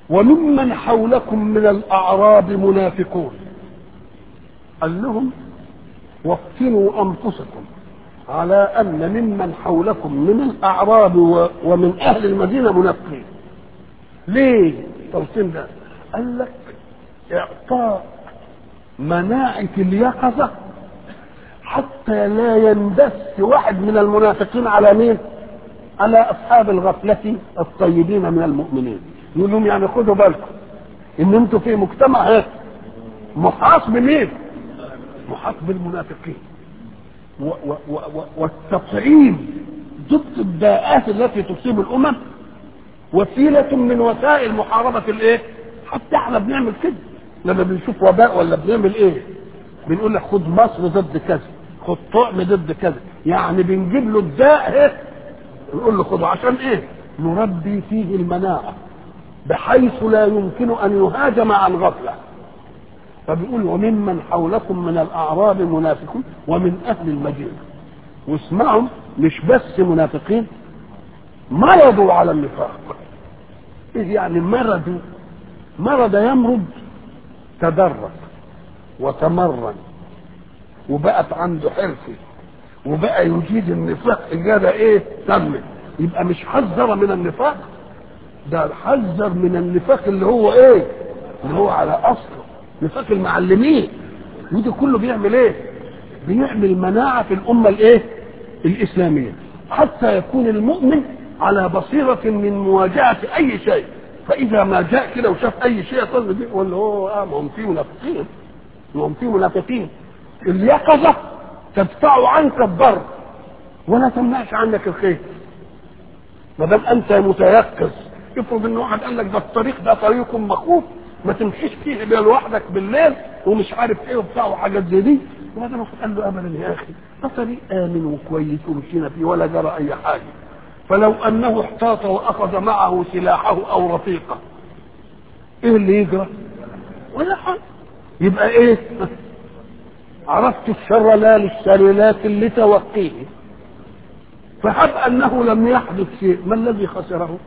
وممن حولكم من الأعراب منافقون قال لهم وفنوا أنفسكم على أن ممن حولكم من الأعراب و- ومن أهل المدينة منافقين ليه توصيل ده قال لك إعطاء مناعة اليقظة حتى لا يندس واحد من المنافقين على مين على أصحاب الغفلة الطيبين من المؤمنين يقول لهم يعني خدوا بالكم ان انتوا في مجتمع هيك محاط بمين محاط بالمنافقين و و و و والتطعيم ضد الداءات التي تصيب الامم وسيله من وسائل محاربه الايه حتى احنا بنعمل كده لما بنشوف وباء ولا بنعمل ايه بنقول لك خد مصر ضد كذا خد طعم ضد كذا يعني بنجيب له الداء هيك نقول له خده عشان ايه نربي فيه المناعه بحيث لا يمكن ان يهاجم عن غفله فبيقول وممن حولكم من الاعراب منافقون ومن اهل المدينه واسمعوا مش بس منافقين مرضوا على النفاق ايه يعني مرضوا مرض يمرض تدرج وتمرن وبقت عنده حرفه وبقى يجيد النفاق اجابه ايه تمت يبقى مش حذر من النفاق ده حذر من النفاق اللي هو ايه اللي هو على اصله نفاق المعلمين ودي كله بيعمل ايه بيعمل مناعه في الامه الايه الاسلاميه حتى يكون المؤمن على بصيره من مواجهه اي شيء فاذا ما جاء كده وشاف اي شيء يصل بيه يقول له هو اه ما هم في منافقين ما هم في منافقين اليقظه تدفع عنك الضر ولا تمنعش عنك الخير ما دام انت متيقظ افرض ان واحد قال لك ده الطريق ده طريق مخوف ما تمشيش فيه بيه لوحدك بالليل ومش عارف ايه وبتاع وحاجات زي دي وبعدين الواحد قال له ابدا يا اخي ده طريق امن وكويس ومشينا فيه ولا جرى اي حاجه فلو انه احتاط واخذ معه سلاحه او رفيقه ايه اللي يجرى؟ ولا حاجه يبقى ايه؟ عرفت الشر لا للشر لكن لتوقيه فحب انه لم يحدث شيء ما الذي خسره؟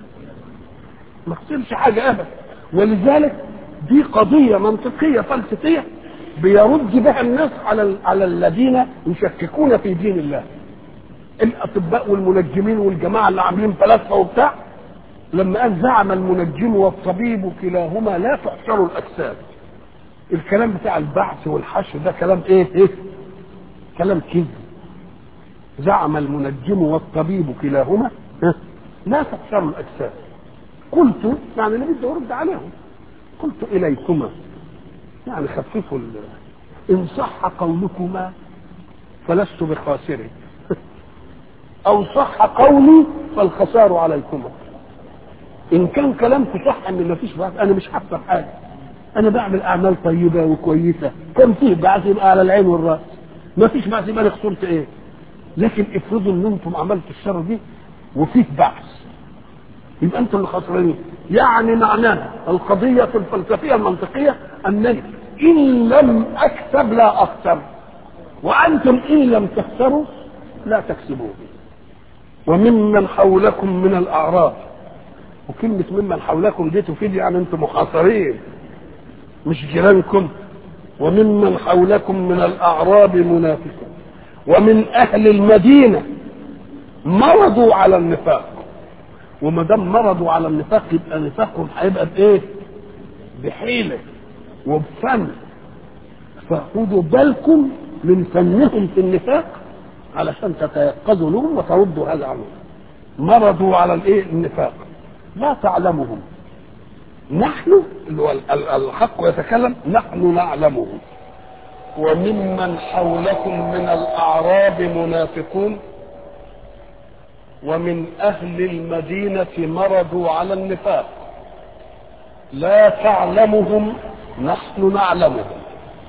ما خسرش حاجه ابدا ولذلك دي قضيه منطقيه فلسفيه بيرد بها الناس على على الذين يشككون في دين الله الاطباء والمنجمين والجماعه اللي عاملين فلاسفه وبتاع لما قال زعم المنجم والطبيب كلاهما لا تحشر الاجساد الكلام بتاع البعث والحشر ده كلام ايه ايه كلام كذب زعم المنجم والطبيب كلاهما ها؟ لا تحشر الاجساد قلت يعني انا بدي ارد عليهم قلت اليكما يعني خففوا ال- ان صح قولكما فلست بخاسر او صح قولي فالخسار عليكما ان كان كلامكم صح ان ما فيش بعث انا مش هخسر حاجه انا بعمل اعمال طيبه وكويسه كان فيه بعث يبقى على العين والراس ما فيش بعث يبقى انا خسرت ايه لكن افرضوا ان انتم عملتوا الشر دي وفيه بعث يبقى انتم اللي خسرانين يعني معناها القضيه الفلسفيه المنطقيه انني ان لم اكسب لا اخسر وانتم ان لم تخسروا لا تكسبون وممن حولكم من الاعراب وكلمه ممن حولكم دي تفيد يعني انتم محاصرين مش جيرانكم وممن حولكم من الاعراب منافقون ومن اهل المدينه مرضوا على النفاق وما دام مرضوا على النفاق يبقى نفاقهم هيبقى بايه؟ بحيله وبفن فخدوا بالكم من فنهم في النفاق علشان تتيقظوا لهم وتردوا هذا عنهم مرضوا على الايه؟ النفاق لا تعلمهم نحن اللي هو ال- ال- الحق يتكلم نحن نعلمهم وممن حولكم من الاعراب منافقون ومن اهل المدينه مرضوا على النفاق لا تعلمهم نحن نعلمهم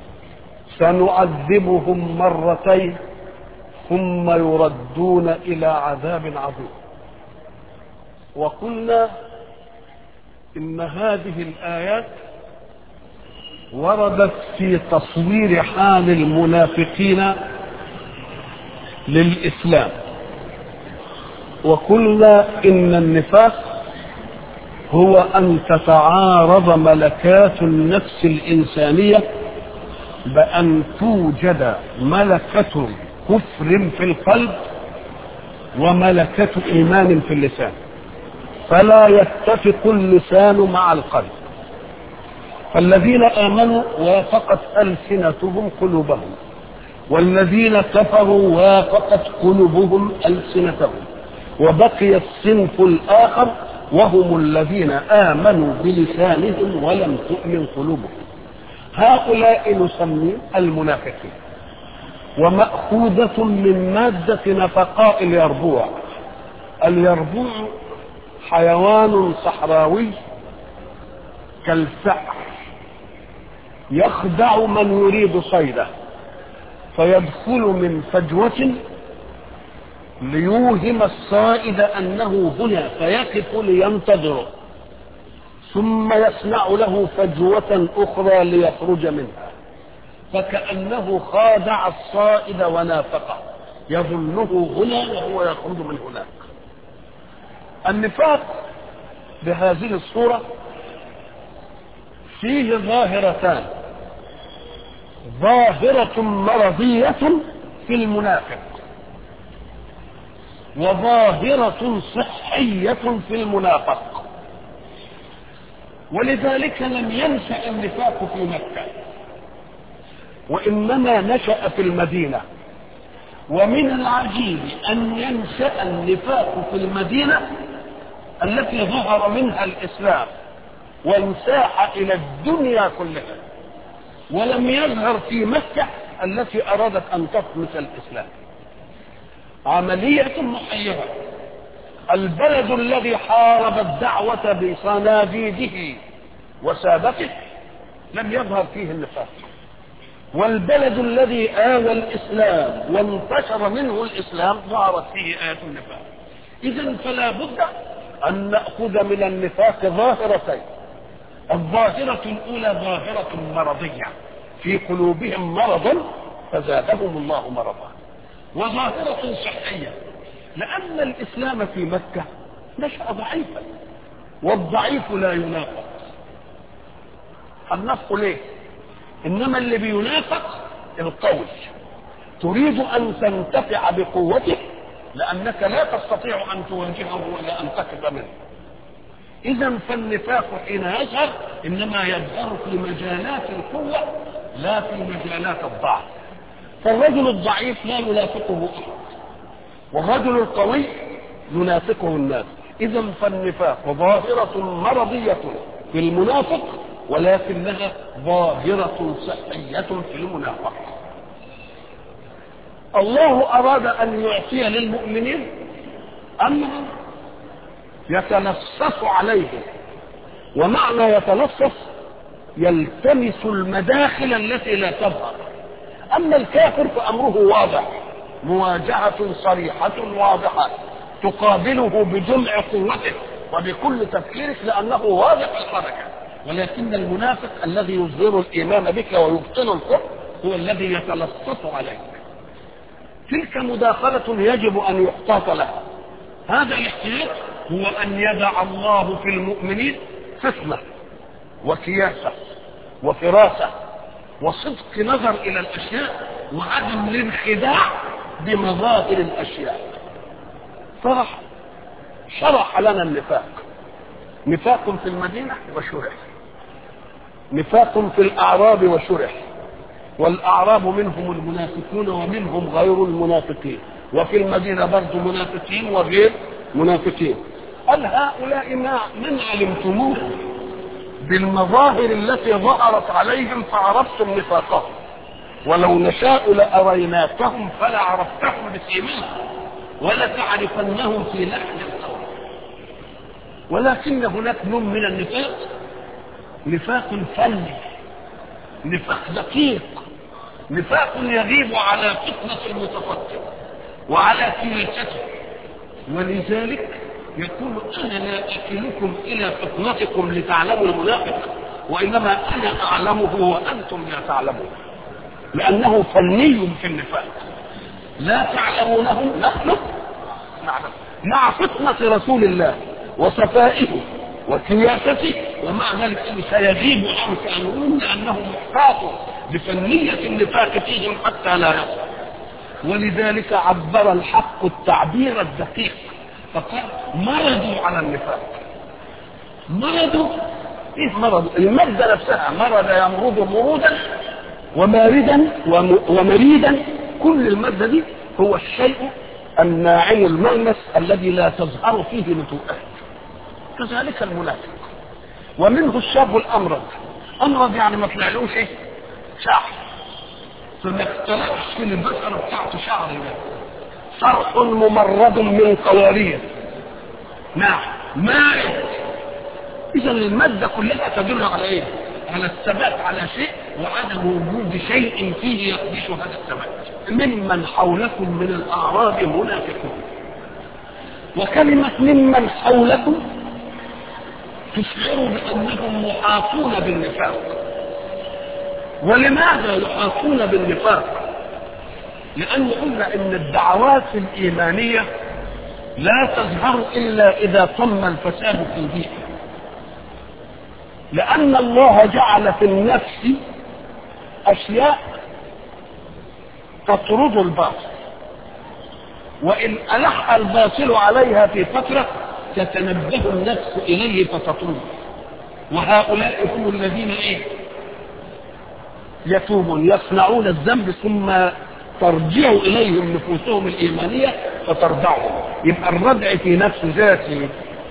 سنعذبهم مرتين ثم يردون الى عذاب عظيم وقلنا ان هذه الايات وردت في تصوير حال المنافقين للاسلام وقلنا ان النفاق هو أن تتعارض ملكات النفس الإنسانية بأن توجد ملكة كفر في القلب وملكة إيمان في اللسان فلا يتفق اللسان مع القلب فالذين آمنوا وافقت ألسنتهم قلوبهم والذين كفروا وافقت قلوبهم ألسنتهم وبقي الصنف الآخر وهم الذين آمنوا بلسانهم ولم تؤمن قلوبهم هؤلاء نسمي المنافقين ومأخوذة من مادة نفقاء اليربوع اليربوع حيوان صحراوي كالفأر يخدع من يريد صيده فيدخل من فجوة ليوهم الصائد أنه هنا فيقف لينتظره ثم يصنع له فجوة أخرى ليخرج منها فكأنه خادع الصائد ونافقه يظنه هنا وهو يخرج من هناك النفاق بهذه الصورة فيه ظاهرتان ظاهرة مرضية في المنافق وظاهرة صحية في المنافق ولذلك لم ينشأ النفاق في مكة وإنما نشأ في المدينة ومن العجيب أن ينشأ النفاق في المدينة التي ظهر منها الإسلام وانساح إلى الدنيا كلها ولم يظهر في مكة التي أرادت أن تطمس الإسلام عملية محيرة البلد الذي حارب الدعوة بصناديده وسابته لم يظهر فيه النفاق والبلد الذي آوى الإسلام وانتشر منه الإسلام ظهرت فيه آية النفاق إذا فلا بد أن نأخذ من النفاق ظاهرتين الظاهرة الأولى ظاهرة مرضية في قلوبهم مرض فزادهم الله مرضا وظاهرة صحية لأن الإسلام في مكة نشأ ضعيفا والضعيف لا ينافق النفق ليه؟ إنما اللي بينافق القوي تريد أن تنتفع بقوته لأنك لا تستطيع أن تواجهه ولا أن تكب منه إذا فالنفاق حين يظهر إنما يظهر في مجالات القوة لا في مجالات الضعف فالرجل الضعيف لا ينافقه أحد والرجل القوي ينافقه الناس إذا فالنفاق ظاهرة مرضية في المنافق ولكنها ظاهرة صحية في المنافق الله أراد أن يعطي للمؤمنين أمرا يتلصص عليهم ومعنى يتلصص يلتمس المداخل التي لا تظهر أما الكافر فأمره واضح مواجهة صريحة واضحة تقابله بجمع قوتك وبكل تفكيرك لأنه واضح الحركة ولكن المنافق الذي يظهر الإيمان بك ويبطن الكفر هو الذي يتلصص عليك تلك مداخلة يجب أن يحتاط لها هذا الاحتياط هو أن يدع الله في المؤمنين حكمة وكياسة وفراسة وصدق نظر إلى الأشياء وعدم الانخداع بمظاهر الأشياء فرح شرح لنا النفاق نفاق في المدينة وشرح نفاق في الأعراب وشرح والأعراب منهم المنافقون ومنهم غير المنافقين وفي المدينة برضه منافقين وغير منافقين قال هؤلاء ما من علمتموه بالمظاهر التي ظهرت عليهم فعرفتم نفاقهم ولو نشاء لأريناكهم فلعرفتهم بسيماهم ولتعرفنهم في لحن القول ولكن هناك نوع من النفاق نفاق فني نفاق دقيق نفاق يغيب على فتنة المتفكر وعلى كياسته ولذلك يقول انا لا اكلكم الى فطنتكم لتعلموا المنافق وانما انا اعلمه وانتم لا تعلمون لانه فني في النفاق لا تعلمونه نحن نعلم مع فطنة رسول الله وصفائه وسياسته ومع ذلك انه سيغيب عن كانون لانه محتاط بفنيه النفاق فيهم حتى لا يصل ولذلك عبر الحق التعبير الدقيق فقال مرضوا على النفاق مرضوا ايه مرض المادة نفسها مرض يمرض مرودا وماردا ومريدا كل المادة دي هو الشيء الناعم الملمس الذي لا تظهر فيه نتوءات كذلك المنافق ومنه الشاب الامرض امرض يعني ما طلعلوش ايه شعر فما اختلفش في البشره بتاعته شعر صرح ممرد من قوارير نعم مائع اذا الماده كلها تدل على ايه على الثبات على شيء وعدم وجود شيء فيه يخدش هذا الثبات ممن حولكم من الاعراب منافقون وكلمه ممن حولكم تشعر بانهم محاطون بالنفاق ولماذا يحاطون بالنفاق لان قلنا ان الدعوات الايمانيه لا تظهر الا اذا تم الفساد في البيئه لان الله جعل في النفس اشياء تطرد الباطل وان الح الباطل عليها في فتره تتنبه النفس اليه فتطرده وهؤلاء هم الذين ايه يتوبون يصنعون الذنب ثم ترجع اليهم نفوسهم الايمانيه فترضعهم يبقى الردع في نفس ذاته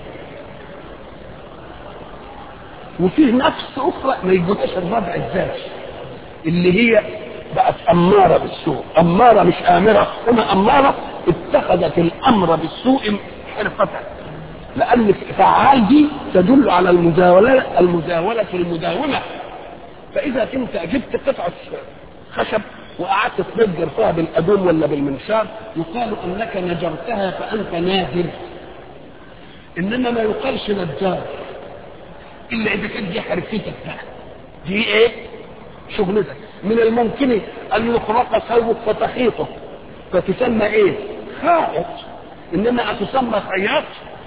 وفيه نفس اخرى ما يجوزش الردع الذاتي اللي هي بقت اماره بالسوء اماره مش امره هنا اماره اتخذت الامر بالسوء حرفه لان فعال دي تدل على المزاوله المزاوله المداومه فاذا كنت جبت قطعه خشب وقعدت تنجر فيها بالادوم ولا بالمنشار يقال انك نجرتها فانت نادر انما ما يقالش نجار الا اذا كانت دي حرفتك بقى دي ايه شغلتك من الممكن ان يخرق ثوبك فتخيطه فتسمى ايه خائط انما اتسمى خياط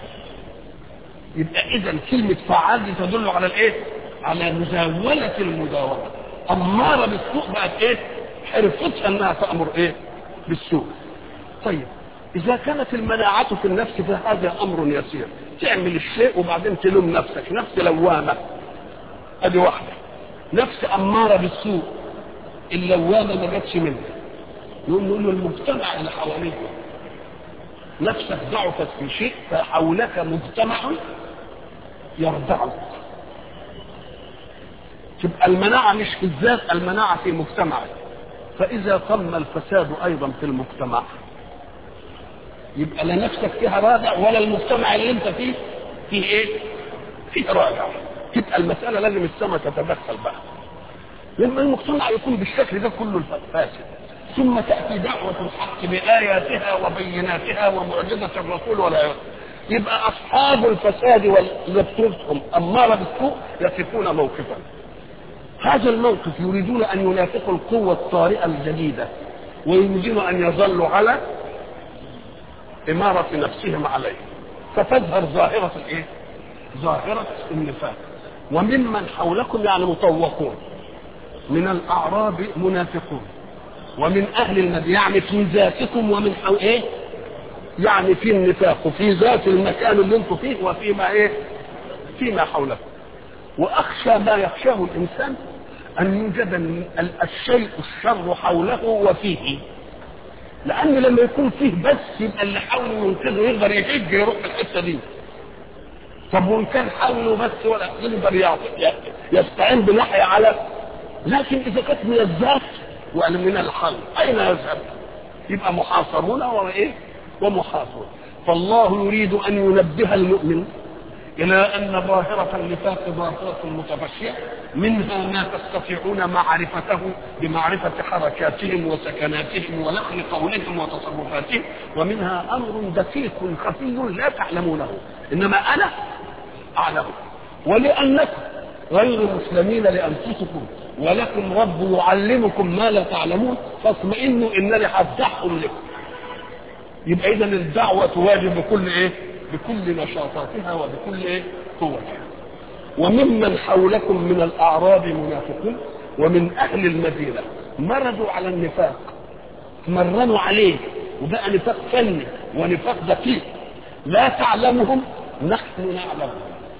يبقى اذا كلمه فعال دي تدل على الايه على مزاوله المداوره اماره بالسوء بقت ايه حرفتها انها تامر ايه بالسوء طيب اذا كانت المناعه في النفس فهذا امر يسير تعمل الشيء وبعدين تلوم نفسك نفس لوامه ادي واحده نفس اماره بالسوء اللوامه ما جاتش منها يقول له المجتمع اللي حواليك نفسك ضعفت في شيء فحولك مجتمع يرضعك تبقى المناعة مش في الذات المناعة في مجتمعك فإذا تم الفساد أيضا في المجتمع يبقى لا نفسك فيها رادع ولا المجتمع اللي انت فيه فيه ايه؟ فيه رادع تبقى المسألة لازم السماء تتدخل بقى لما المجتمع يكون بالشكل ده كله فاسد ثم تأتي دعوة الحق بآياتها وبيناتها ومعجزة الرسول ولا يبقى أصحاب الفساد واللبسوسهم أمارة بالسوء يقفون موقفا هذا الموقف يريدون أن ينافقوا القوة الطارئة الجديدة ويريدون أن يظلوا على إمارة نفسهم عليه فتظهر ظاهرة الإيه؟ ظاهرة النفاق وممن حولكم يعني مطوقون من الأعراب منافقون ومن أهل المدينة يعني في ذاتكم ومن حو إيه؟ يعني في النفاق وفي ذات المكان اللي انتم فيه وفيما إيه؟ فيما حولكم وأخشى ما يخشاه الإنسان أن يوجد الشيء الشر حوله وفيه لأن لما يكون فيه بس يبقى اللي حوله ينقذه يقدر يحج يروح في الحتة دي طب وإن كان حوله بس ولا يقدر يستعين بناحية على لكن إذا كانت من الذات وأنا من الخلق أين يذهب؟ يبقى محاصرون وإيه؟ ومحاصرون فالله يريد أن ينبه المؤمن إلى أن ظاهرة النفاق ظاهرة متفشية منها ما تستطيعون معرفته بمعرفة حركاتهم وسكناتهم ولحن قولهم وتصرفاتهم ومنها أمر دقيق خفي لا تعلمونه إنما أنا أعلمه ولأنكم غير مسلمين لأنفسكم ولكم رب يعلمكم ما لا تعلمون فاطمئنوا إنني هفتحهم لكم يبقى إذا الدعوة واجب بكل إيه؟ بكل نشاطاتها وبكل ايه قوته وممن حولكم من الاعراب منافقون ومن اهل المدينه مرضوا على النفاق مرنوا عليه وبقى نفاق فني ونفاق دقيق لا تعلمهم نحن نعلمهم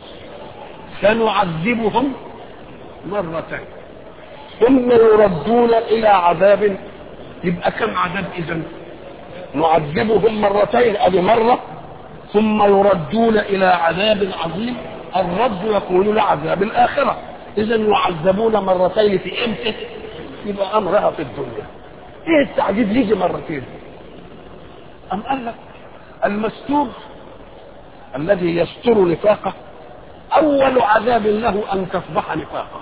سنعذبهم مرتين ثم يردون الى عذاب يبقى كم عذاب اذا نعذبهم مرتين ادي مره ثم يردون الى عذاب عظيم الرد يكون لعذاب الاخره اذا يعذبون مرتين في امتى يبقى امرها في الدنيا ايه التعذيب يجي مرتين ام قال لك المستور الذي يستر نفاقه اول عذاب له ان تصبح نفاقا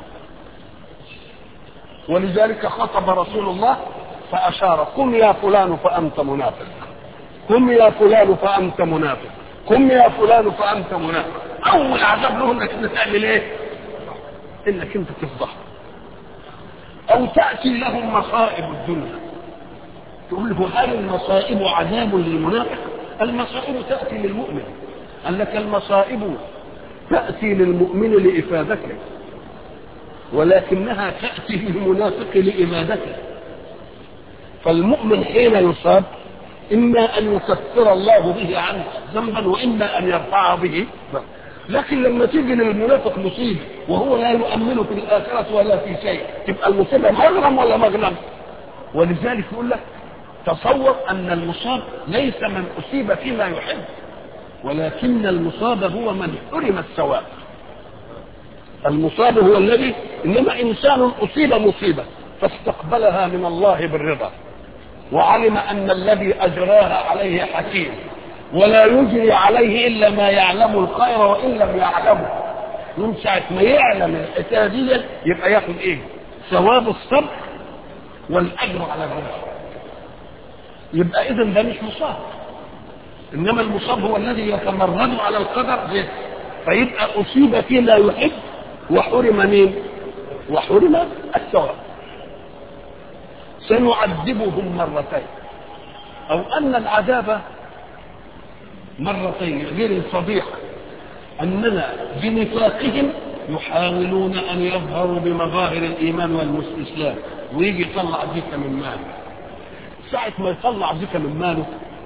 ولذلك خطب رسول الله فاشار قم يا فلان فانت منافق قم يا فلان فانت منافق قم يا فلان فانت منافق اول عذاب له انك انت تعمل ايه انك انت تفضح او تاتي لهم مصائب الدنيا تقول له هل المصائب عذاب للمنافق المصائب تاتي للمؤمن قال لك المصائب تاتي للمؤمن لافادته ولكنها تاتي للمنافق لابادته فالمؤمن حين يصاب اما ان يكفر الله به عنه ذنبا واما ان يرفع به لكن لما تيجي للمنافق مصيبه وهو لا يؤمن في الاخره ولا في شيء تبقى المصيبه مغرم ولا مغنم ولذلك يقول لك تصور ان المصاب ليس من اصيب فيما يحب ولكن المصاب هو من حرم الثواب المصاب هو الذي انما انسان اصيب مصيبه فاستقبلها من الله بالرضا وعلم ان الذي اجراها عليه حكيم ولا يجري عليه الا ما يعلم الخير وان لم يعلمه من ساعه ما يعلم الحكايه دي يبقى ياخد ايه؟ ثواب الصبر والاجر على الرضا يبقى اذا ده مش مصاب انما المصاب هو الذي يتمرد على القدر به فيبقى اصيب فيه لا يحب وحرم مين؟ وحرم الثواب سنعذبهم مرتين او ان العذاب مرتين غير الفضيحه اننا بنفاقهم يحاولون ان يظهروا بمظاهر الايمان والاسلام ويجي يطلع زكاه من ماله ساعه ما يطلع زكاه من ماله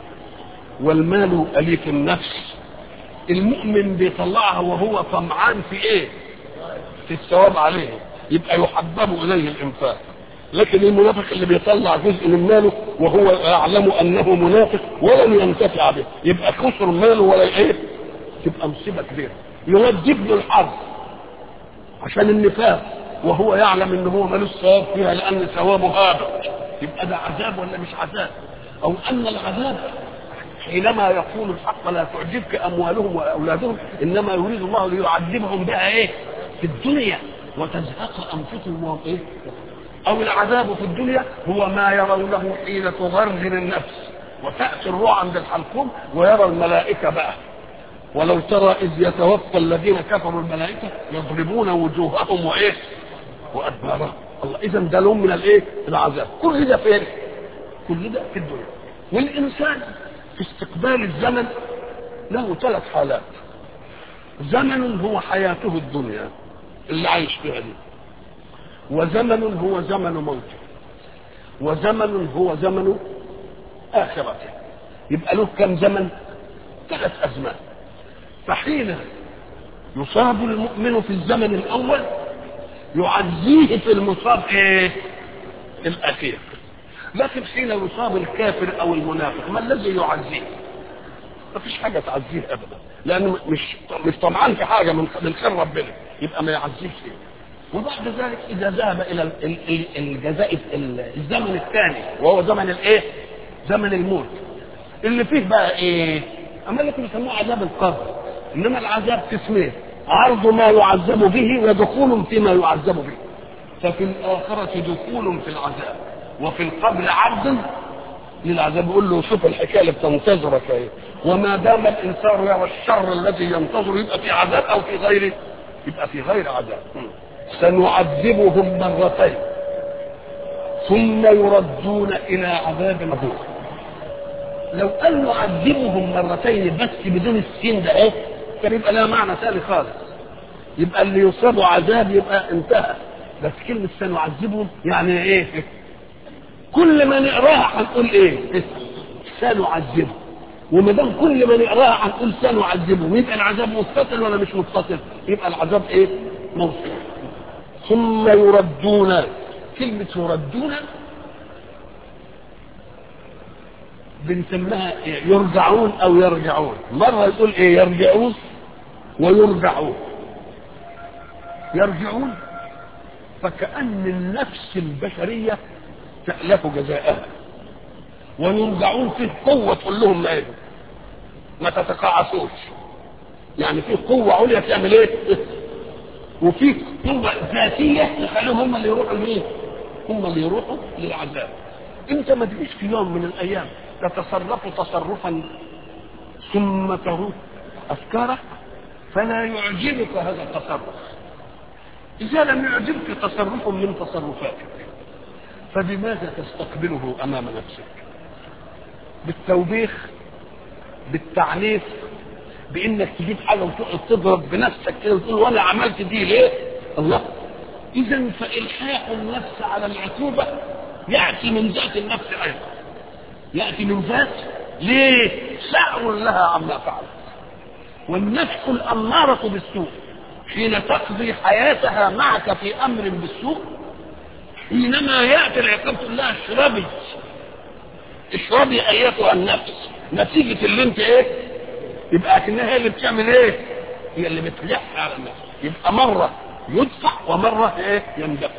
والمال اليف النفس المؤمن بيطلعها وهو طمعان في ايه في الثواب عليه يبقى يحبب اليه الانفاق لكن المنافق اللي بيطلع جزء من ماله وهو يعلم انه منافق ولن ينتفع به يبقى خسر ماله ولا ايه تبقى مصيبه كبيره يودي ابن الحظ عشان النفاق وهو يعلم ان هو ملوش ثواب فيها لان ثوابه هابط يبقى ده عذاب ولا مش عذاب او ان العذاب حينما يقول الحق لا تعجبك اموالهم واولادهم انما يريد الله ليعذبهم بها ايه في الدنيا وتزهق انفسهم وهم ايه او العذاب في الدنيا هو ما يرونه حين تغرغر النفس وتاتي الروح عند الحلقوم ويرى الملائكه بقى ولو ترى اذ يتوفى الذين كفروا الملائكه يضربون وجوههم وايه وادبارهم الله اذا ده لون من الايه العذاب كل ده فين كل ده في الدنيا والانسان في استقبال الزمن له ثلاث حالات زمن هو حياته الدنيا اللي عايش فيها دي وزمن هو زمن موته وزمن هو زمن آخرته يبقى له كم زمن ثلاث أزمان فحين يصاب المؤمن في الزمن الأول يعزيه في المصاب إيه؟ الأخير لكن حين يصاب الكافر أو المنافق ما الذي يعزيه؟ ما فيش حاجة تعزيه أبدا لأنه مش مش طمعان في حاجة من من خير ربنا يبقى ما يعزيش إيه؟ وبعد ذلك اذا ذهب الى الجزاء الزمن الثاني وهو زمن الايه زمن الموت اللي فيه بقى ايه اما لك بيسموه عذاب القبر انما العذاب قسمين عرض ما يعذب به ودخول فيما يعذب به ففي الآخرة دخول في العذاب وفي القبر عرض للعذاب يقول له شوف الحكايه اللي بتنتظرك ايه وما دام الانسان يرى الشر الذي ينتظر يبقى في عذاب او في غيره يبقى في غير عذاب سنعذبهم مرتين ثم يردون الى عذاب عظيم لو قال نعذبهم مرتين بس بدون السين ده ايه كان يبقى لها معنى ثاني خالص يبقى اللي يصابوا عذاب يبقى انتهى بس كلمة سنعذبهم يعني ايه كل ما نقراها هنقول ايه سنعذبهم وما دام كل ما نقراها هنقول سنعذبهم يبقى العذاب متصل ولا مش متصل يبقى العذاب ايه موصول ثم يردون كلمة يردون بنسميها يرجعون او يرجعون مرة يقول ايه يرجعون ويرجعون يرجعون فكأن النفس البشرية تألف جزاءها ويرجعون فيه قوة تقول لهم ما ايه ما تتقاعسوش يعني فيه قوة عليا تعمل ايه وفي قوة ذاتية تخليهم هم اللي يروحوا لمين هم اللي يروحوا للعذاب انت ما تجيش في يوم من الايام تتصرف تصرفا ثم تروح افكارك فلا يعجبك هذا التصرف اذا لم يعجبك تصرف من تصرفاتك فبماذا تستقبله امام نفسك بالتوبيخ بالتعنيف بانك تجيب حاجه وتقعد تضرب بنفسك كده وتقول وانا عملت دي ليه؟ الله اذا فالحاح النفس على العقوبه ياتي من ذات النفس ايضا ياتي من ذات ليه؟ سعر لها عما فعلت والنفس الاماره بالسوء حين تقضي حياتها معك في امر بالسوء حينما ياتي العقاب تقول لها اشربي اشربي ايتها النفس نتيجه اللي انت ايه يبقى كأنها هي اللي بتعمل ايه هي اللي بتلح على النفس يبقى مرة يدفع ومرة ايه يندفع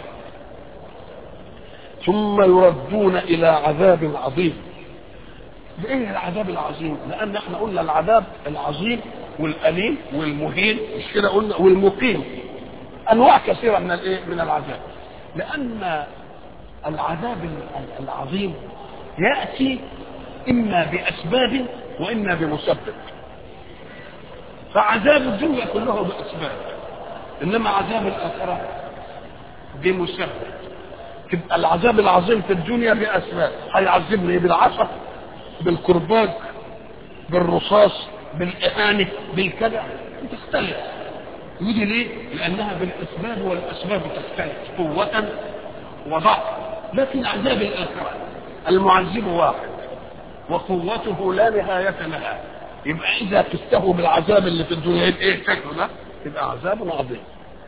ثم يردون الى عذاب عظيم ايه العذاب العظيم لان احنا قلنا العذاب العظيم والاليم والمهين مش كده قلنا والمقيم انواع كثيره من الايه من العذاب لان العذاب العظيم ياتي اما باسباب واما بمسبب فعذاب الدنيا كله باسباب انما عذاب الاخره بمسبب تبقى العذاب العظيم في الدنيا باسباب هيعذبني بالعصا بالكرباج بالرصاص بالاهانه بالكذا تختلف ودي ليه؟ لانها بالاسباب والاسباب تختلف قوه وضعف لكن عذاب الاخره المعذب واحد وقوته لا نهايه لها يبقى اذا تستهوا بالعذاب اللي في الدنيا يبقى ايه شكله ده؟ يبقى عذاب عظيم.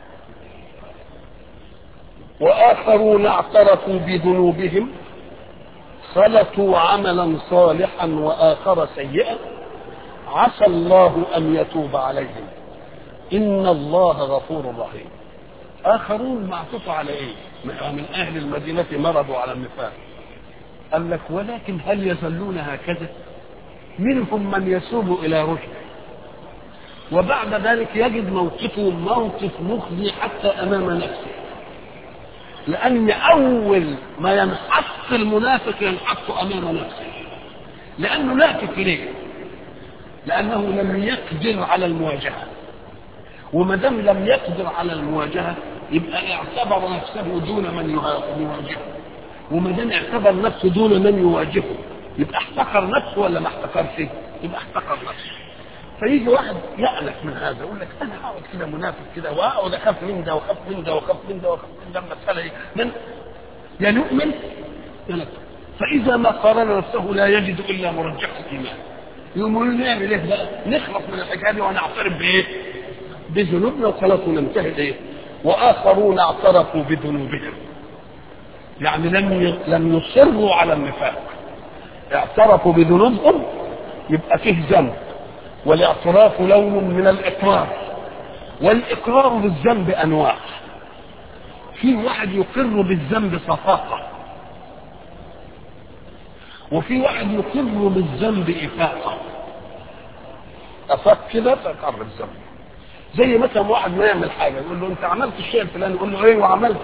واخرون اعترفوا بذنوبهم خلطوا عملا صالحا واخر سيئا عسى الله ان يتوب عليهم ان الله غفور رحيم. اخرون معطوف على ايه؟ من اهل المدينه مرضوا على النفاق. قال لك ولكن هل يظلون هكذا؟ منهم من يسوب الى رشد وبعد ذلك يجد موقفه موقف مخزي حتى امام نفسه لان اول ما ينحط المنافق ينحط امام نفسه لانه لاكف ليه لانه لم يقدر على المواجهه وما دام لم يقدر على المواجهه يبقى اعتبر نفسه دون من يواجهه وما دام اعتبر نفسه دون من يواجهه يبقى احتقر نفسه ولا ما احتقرش؟ يبقى احتقر نفسه. فيجي واحد يألف من هذا يقول لك انا هقعد كده منافق كده واقعد اخاف من ده واخاف من ده واخاف من ده واخاف من ده المساله ايه؟ من يا نؤمن يا نكفر. فاذا ما قارن نفسه لا يجد الا مرجح الايمان. يقوم نعمل ايه بقى؟ نخلص من الحكايه دي ونعترف بايه؟ بذنوبنا وخلاص وننتهي ايه؟ واخرون اعترفوا بذنوبهم. يعني لم لم يصروا على النفاق. اعترفوا بذنوبهم يبقى فيه ذنب والاعتراف لون من الاقرار والاقرار بالذنب انواع في واحد يقر بالذنب صفاقه وفي واحد يقر بالذنب افاقه افاق كده تقر بالذنب زي مثلا واحد ما يعمل حاجه يقول له انت عملت الشيء الفلاني يقول له ايوه عملته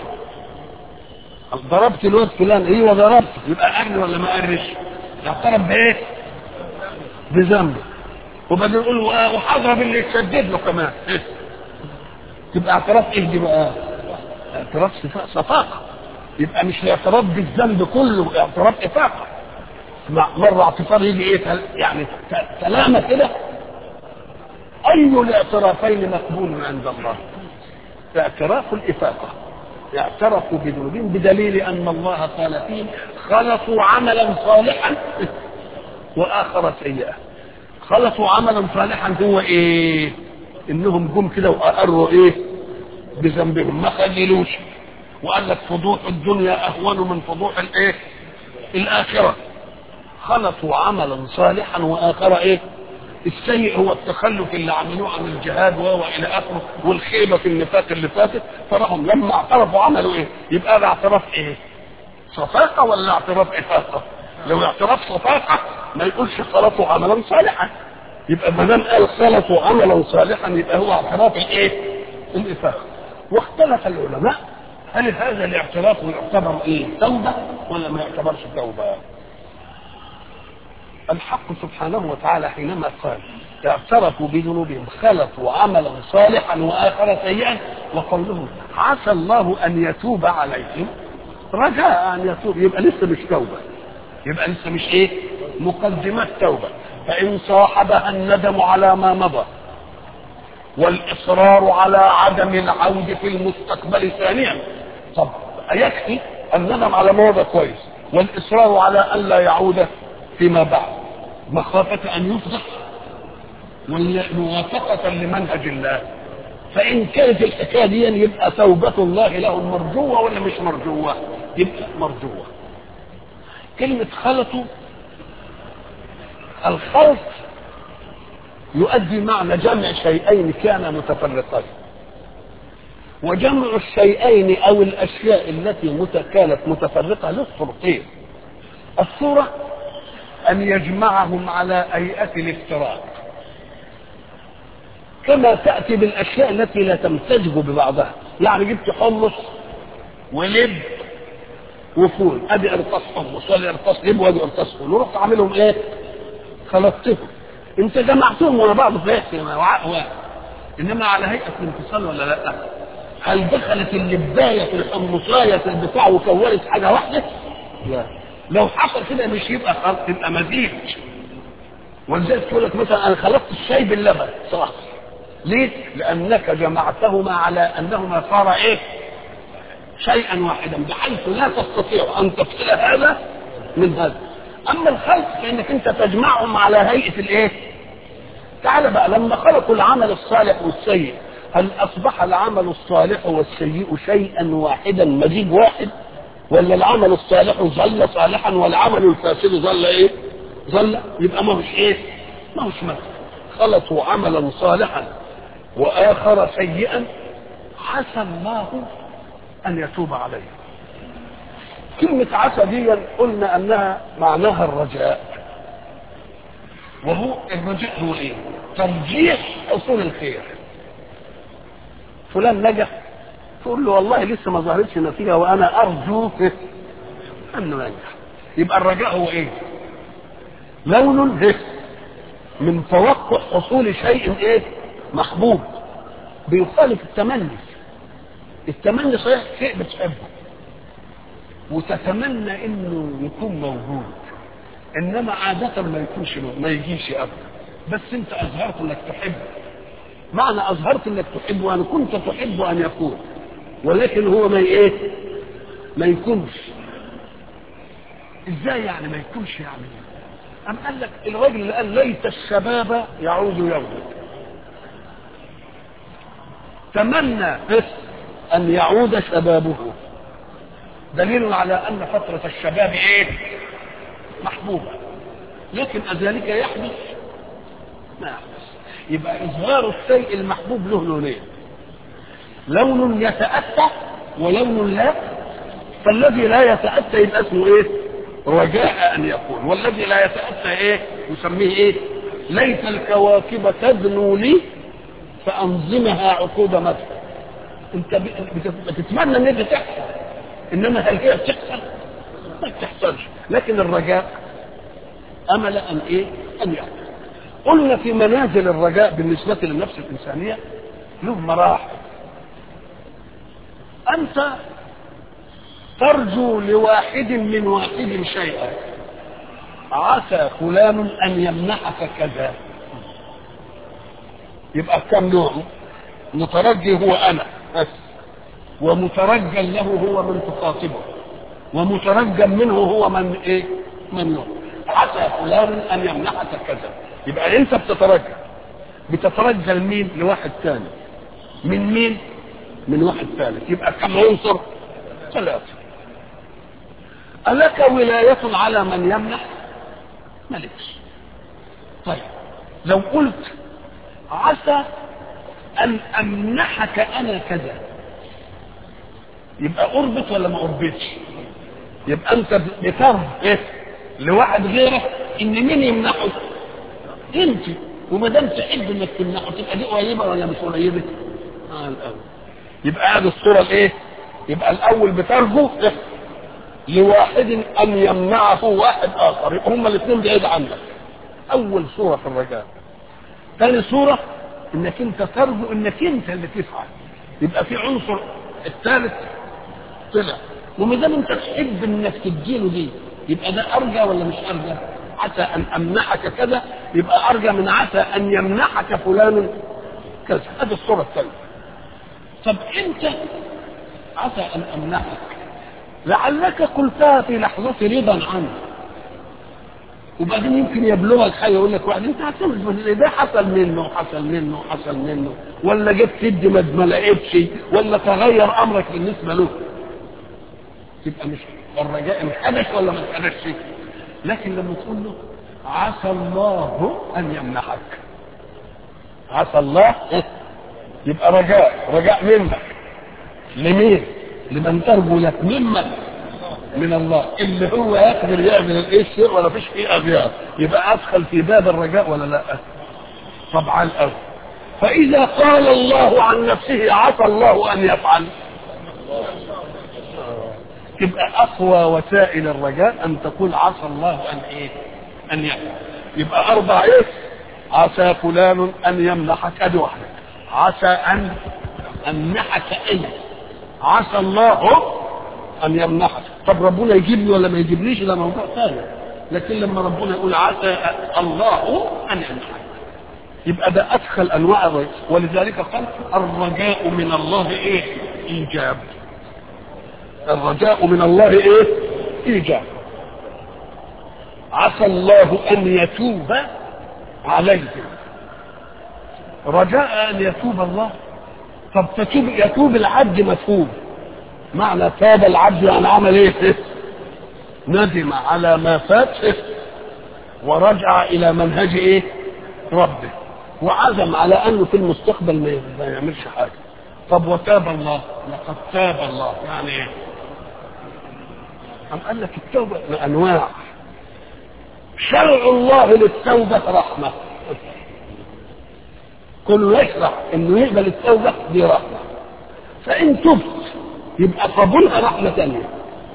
ضربت الواد فلان ايوه ضربت يبقى اهل ولا ما قرش يعترف بايه؟ بذنبه وبعدين يقول وحضرب اللي يتشدد له كمان إيه؟ تبقى اعتراف ايه دي بقى؟ اعتراف صفاقه يبقى مش الاعتراف بالذنب كله اعتراف افاقه مره اعتراف يجي ايه يعني سلامه كده اي الاعترافين مقبول عند الله اعتراف الإفاقة اعترفوا بذنوبهم بدليل أن الله قال فيهم خلطوا عملا صالحا وآخر سيئا خلطوا عملا صالحا هو إيه إنهم جم كده وأقروا إيه بذنبهم ما خللوش وقال لك فضوح الدنيا أهون من فضوح الإيه الآخرة خلطوا عملا صالحا وآخر إيه السيء هو التخلف اللي عملوه عن الجهاد وهو الى اخره والخيبه في النفاق اللي فاتت فراهم لما اعترفوا عملوا ايه؟ يبقى ده اعتراف ايه؟ صفاقه ولا اعتراف افاقه؟ لو اعتراف صفاقه ما يقولش خلطوا عملا صالحا يبقى ما دام قال خلطوا عملا صالحا يبقى هو اعتراف الايه؟ الافاقه واختلف العلماء هل هذا الاعتراف يعتبر ايه؟ توبه ولا ما يعتبرش توبه؟ الحق سبحانه وتعالى حينما قال اعترفوا بذنوبهم خلطوا عملا صالحا واخر سيئا وقولهم عسى الله ان يتوب عليهم رجاء ان يتوب يبقى لسه مش توبه يبقى لسه مش ايه مقدمات توبه فان صاحبها الندم على ما مضى والاصرار على عدم العود في المستقبل ثانيا طب يكفي الندم على ما مضى كويس والاصرار على الا يعود فيما بعد مخافة أن يفضح موافقة لمنهج الله فإن كانت الحكاية دي يبقى توبة الله لهم مرجوة ولا مش مرجوة؟ يبقى مرجوة. كلمة خلطوا الخلط يؤدي معنى جمع شيئين كانا متفرقين. وجمع الشيئين أو الأشياء التي كانت متفرقة له صورتين. الصورة أن يجمعهم على هيئة الافتراق كما تأتي بالأشياء التي لا تمتزج ببعضها يعني جبت حمص ولب وفول ادي ارقاص حمص ولا ارقاص لب وادي ارقاص فول ورحت عاملهم ايه؟ خلطتهم انت جمعتهم ورا بعض في وعاء واحد انما على هيئه الانفصال ولا لا؟ هل دخلت اللبايه في الحمصايه في البتاع وكونت حاجه واحده؟ لا لو حصل كده مش يبقى خلط يبقى مزيج ولذلك تقول لك مثلا انا خلطت الشاي باللبن صح ليه؟ لانك جمعتهما على انهما صار ايه؟ شيئا واحدا بحيث لا تستطيع ان تفصل هذا من هذا اما الخلق فانك انت تجمعهم على هيئه الايه؟ تعال بقى لما خلقوا العمل الصالح والسيء هل اصبح العمل الصالح والسيء شيئا واحدا مزيج واحد؟ ولا العمل الصالح ظل صالحا والعمل الفاسد ظل ايه؟ ظل يبقى ما هوش ايه؟ ما هوش مثل خلطوا عملا صالحا واخر سيئا عسى الله ان يتوب عليه. كلمة عسى دي قلنا انها معناها الرجاء. وهو الرجاء هو ايه؟ ترجيح حصول الخير. فلان نجح تقول له والله لسه ما ظهرتش نتيجه وانا ارجو انه ينجح يبقى الرجاء هو ايه لون من توقع حصول شيء ايه محبوب بيخالف التمني التمني صحيح شيء بتحبه وتتمنى انه يكون موجود انما عادة ما يكونش ما يجيش ابدا بس انت اظهرت انك تحبه معنى اظهرت انك تحبه انا كنت تحب ان يكون ولكن هو ما ايه ما يكونش ازاي يعني ما يكونش يعني أم قال لك الراجل اللي قال ليت الشباب يعود يوما تمنى بس أن يعود شبابه دليل على أن فترة الشباب إيه؟ محبوبة لكن أذلك يحدث؟ ما يحدث يبقى إظهار الشيء المحبوب له لونين لون يتأتى ولون لا فالذي لا يتأتى يبقى اسمه ايه؟ رجاء ان يكون والذي لا يتأتى ايه؟ نسميه ايه؟ ليت الكواكب تدنو لي فانظمها عقوبة مدح انت بتتمنى ان هي تحصل انما هل هي بتحصل؟ ما بتحصلش لكن الرجاء امل ان ايه؟ ان يحصل قلنا في منازل الرجاء بالنسبة للنفس الإنسانية له مراحل أنت ترجو لواحد من واحد شيئا عسى فلان أن يمنحك كذا يبقى كم نوع نترجي هو أنا بس ومترجا له هو من تخاطبه ومترجا منه هو من ايه ممنوع عسى فلان ان يمنحك كذا يبقى انت بتترجى بتترجى لمين لواحد ثاني من مين من واحد ثالث يبقى كم عنصر ثلاثة ألك ولاية على من يمنح ملكش طيب لو قلت عسى أن أمنحك أنا كذا يبقى أربط ولا ما أربطش يبقى أنت بترض إيه لواحد غيرك إن مين يمنحه أنت وما دام تحب إنك تمنحه تبقى دي قريبة ولا مش قريبة؟ آه الأول يبقى هذه الصورة الإيه؟ يبقى الأول بترجو إيه؟ لواحد أن يمنعه واحد آخر يبقى هما الاثنين بعيد عنك أول صورة في الرجاء ثاني صورة انك انت ترجو انك انت اللي تفعل يبقى في عنصر الثالث طلع وما دام انت تحب انك تديله دي يبقى ده ارجى ولا مش ارجى؟ عسى ان امنحك كذا يبقى ارجى من عسى ان يمنحك فلان كذا هذه الصوره الثالثه طب انت عسى ان امنحك لعلك قلتها في لحظه رضا عنه وبعدين يمكن يبلغك حاجه يقول لك واحد انت هتعمل ده حصل منه وحصل منه وحصل منه ولا جبت تدي ما ما لقيتش ولا تغير امرك بالنسبه له يبقى مش الرجاء انحدث ولا ما انحدثش لكن لما تقول له عسى الله ان يمنحك عسى الله يبقى رجاء رجاء منك لمين لمن ترجو لك ممن من الله اللي هو يقدر يعمل الايه الشيء ولا فيش فيه اغيار يبقى ادخل في باب الرجاء ولا لا طبعا قوي فاذا قال الله عن نفسه عسى الله ان يفعل تبقى اقوى وسائل الرجاء ان تقول عسى الله ان ايه ان يفعل يبقى اربع ايه عسى فلان ان يمنحك ادي واحده عسى ان امنحك انت عسى الله ان يمنحك طب ربنا يجيبني ولا ما يجيبنيش ده موضوع ثاني لكن لما ربنا يقول عسى الله ان يمنحك يبقى ده ادخل انواع الرجاء ولذلك قال الرجاء من الله ايه ايجاب الرجاء من الله ايه ايجاب عسى الله ان يتوب عليهم رجاء ان يتوب الله طب تتوب يتوب العبد مفهوم معنى تاب العبد يعني عمل ايه ندم على ما فات ورجع الى منهج ايه ربه وعزم على انه في المستقبل ما يعملش حاجه طب وتاب الله لقد تاب الله يعني ايه أم قال لك التوبة أنواع شرع الله للتوبة رحمة كله يشرع انه يقبل التوبة دي رحمة فإن تبت يبقى قبولها رحمة ثانية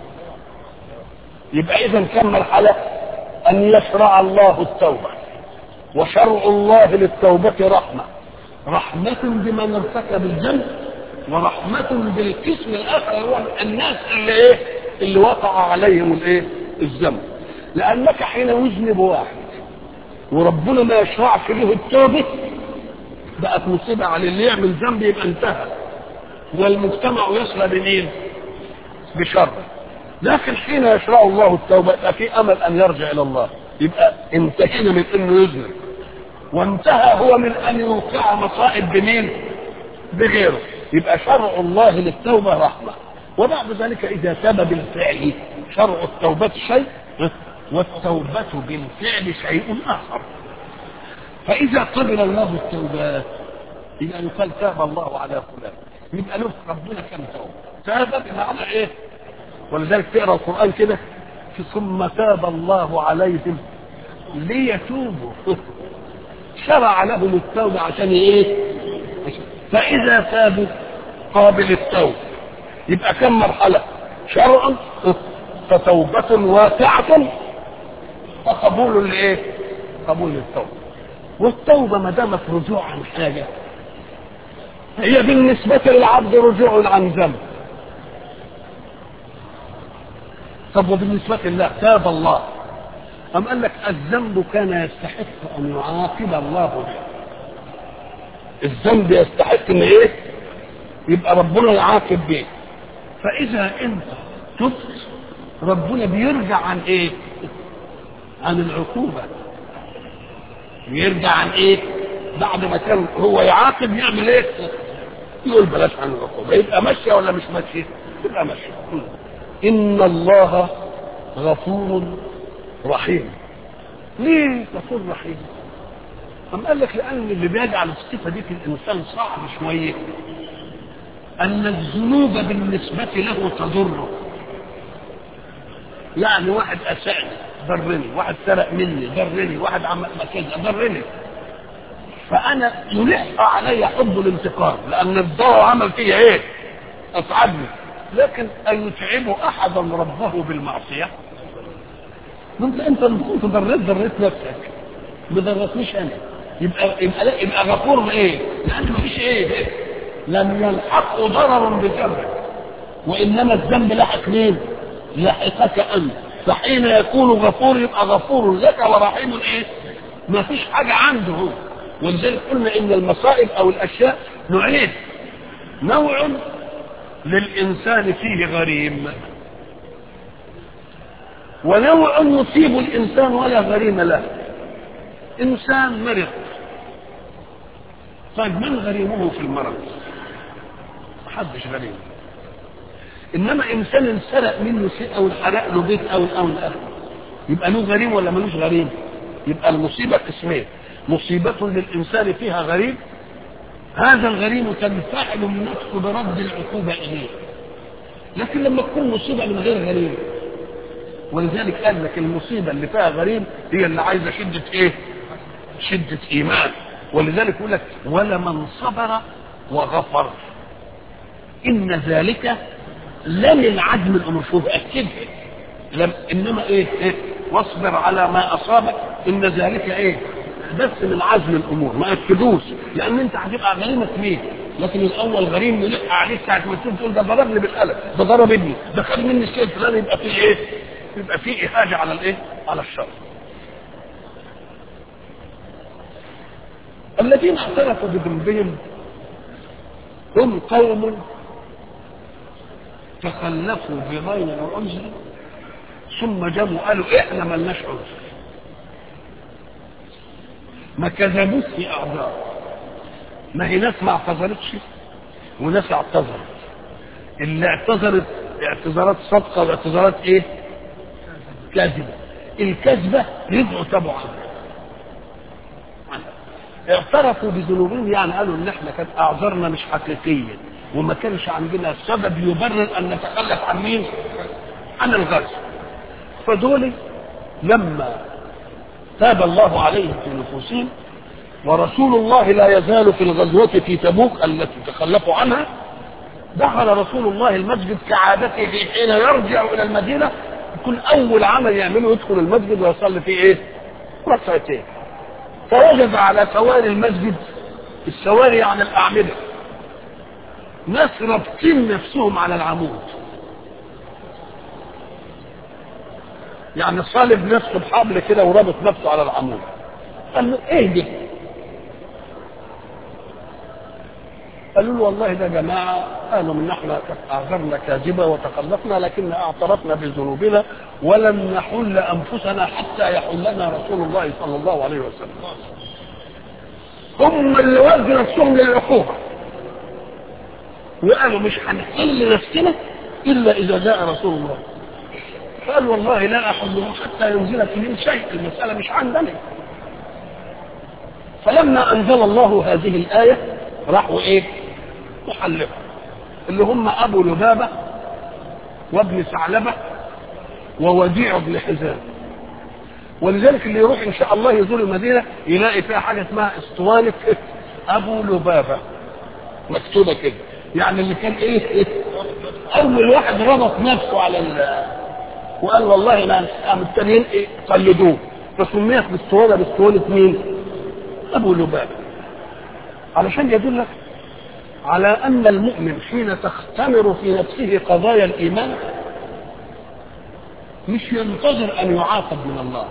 يبقى إذا كم مرحلة أن يشرع الله التوبة وشرع الله للتوبة رحمة رحمة بمن ارتكب الذنب ورحمة بالقسم الآخر هو الناس اللي إيه اللي وقع عليهم الإيه الذنب لأنك حين يذنب واحد وربنا ما يشرعش له التوبة بقت مصيبة على اللي يعمل ذنب يبقى انتهى والمجتمع يصلى بمين؟ بشر لكن حين يشرع الله التوبة يبقى في أمل أن يرجع إلى الله يبقى انتهينا من أنه يذنب وانتهى هو من أن يوقع مصائب بمين؟ بغيره يبقى شرع الله للتوبة رحمة وبعد ذلك إذا تاب بالفعل شرع التوبة شيء والتوبة بالفعل شيء آخر فإذا قبل الله التوبات يبقى يقال تاب الله على فلان يبقى له ربنا كم توبة تاب بمعنى إيه ولذلك تقرأ القرآن كده ثم تاب الله عليهم ليتوبوا شرع لهم التوبة عشان إيه فإذا تابوا قابل التوبة يبقى كم مرحلة شرعا فتوبة واسعة وقبول لايه؟ قبول للتوبة والتوبة ما دامت رجوع عن حاجة هي بالنسبة للعبد رجوع عن ذنب طب وبالنسبة لله تاب الله أم قال لك الذنب كان يستحق أن يعاقب الله به الذنب يستحق أن إيه؟ يبقى ربنا يعاقب بيه فاذا انت تبت ربنا بيرجع عن ايه عن العقوبة بيرجع عن ايه بعد ما كان هو يعاقب يعمل ايه يقول بلاش عن العقوبة يبقى ماشية ولا مش ماشية يبقى ماشية ان الله غفور رحيم ليه غفور رحيم أم قال لك لأن اللي بيجعل الصفة دي في الإنسان صعب شوية أن الذنوب بالنسبة له تضره يعني واحد أسأني ضرني واحد سرق مني ضرني واحد عمل كذا ضرني فأنا يلح علي حب الانتقام لأن الضوء عمل فيا إيه؟ أتعبني لكن أن يتعب أحدا ربه بالمعصية انت انت لما كنت ضريت ضريت نفسك ما ضرتنيش انا يبقى يبقى يبقى غفور بايه؟ لان مفيش ايه؟ لم يلحقه ضرر بذنبك وانما الذنب لحق مين؟ لحقك انت فحين يكون غفور يبقى غفور لك ورحيم ايه؟ ما فيش حاجه عنده هو ولذلك قلنا ان المصائب او الاشياء نوعين نوع للانسان فيه غريم ونوع يصيب الانسان ولا غريم له انسان مرض طيب من غريمه في المرض محدش غريم انما انسان انسرق منه شيء او انحرق له بيت او او الاخر يبقى له غريم ولا ملوش غريم يبقى المصيبه قسمين مصيبه للانسان فيها غريم هذا الغريم تنفعل النفس برد العقوبه اليه لكن لما تكون مصيبه من غير غريم ولذلك قال لك المصيبه اللي فيها غريم هي اللي عايزه شده ايه؟ شده ايمان ولذلك يقول لك ولمن صبر وغفر ان ذلك لمن عزم الامور شوف اكدها لم انما ايه, إيه؟ واصبر على ما اصابك ان ذلك ايه بس من عزم الامور ما اكدوش لان انت هتبقى غريمه مين لكن الاول غريم يلح عليك ساعه ما تقول ده ضربني بالقلم ده ضرب ابني ده خد مني الشيء الفلاني يبقى فيه ايه يبقى فيه اهانه على الايه على الشر الذين اعترفوا بذنبهم هم قوم تخلفوا بغير عذر ثم جابوا قالوا احنا ملناش عذر ما كذبوش في اعذار ما هي ناس ما اعتذرتش وناس اعتذرت اللي اعتذرت اعتذارات صادقه واعتذارات ايه؟ كاذبه الكذبه رجعوا تبعوا عنها اعترفوا بذنوبهم يعني قالوا ان احنا كانت اعذارنا مش حقيقيه وما كانش عندنا سبب يبرر ان نتخلف عن مين؟ عن الغزو فدول لما تاب الله عليهم في نفوسهم ورسول الله لا يزال في الغزوة في تبوك التي تخلفوا عنها دخل رسول الله المسجد كعادته في حين يرجع الى المدينه يكون اول عمل يعمله يدخل المسجد ويصلي فيه ايه؟ ركعتين فوجد على سواري المسجد السواري يعني الاعمده ناس رابطين نفسهم على العمود يعني صالب نفسه بحبل كده ورابط نفسه على العمود قال له ايه دي قالوا له والله ده جماعة قالوا من احنا أعذرنا كاذبة وتخلفنا لكن اعترفنا بذنوبنا ولم نحل أنفسنا حتى يحلنا رسول الله صلى الله عليه وسلم هم اللي وزنوا نفسهم للعقوبة وقالوا مش هنحل نفسنا إلا إذا جاء رسول الله قال والله لا أحله حتى ينزل في شيء المسألة مش عندنا فلما أنزل الله هذه الآية راحوا إيه محلفة اللي هم أبو لبابة وابن ثعلبة ووديع بن حزام ولذلك اللي يروح إن شاء الله يزور المدينة يلاقي فيها حاجة اسمها اسطوانة أبو لبابة مكتوبة كده يعني اللي كان إيه, إيه أول واحد ربط نفسه على ال وقال والله لا قام التانيين إيه قلدوه فسميت بالاسطوانة باسطوانة مين؟ أبو لبابة علشان يدلك على أن المؤمن حين تختمر في نفسه قضايا الإيمان مش ينتظر أن يعاقب من الله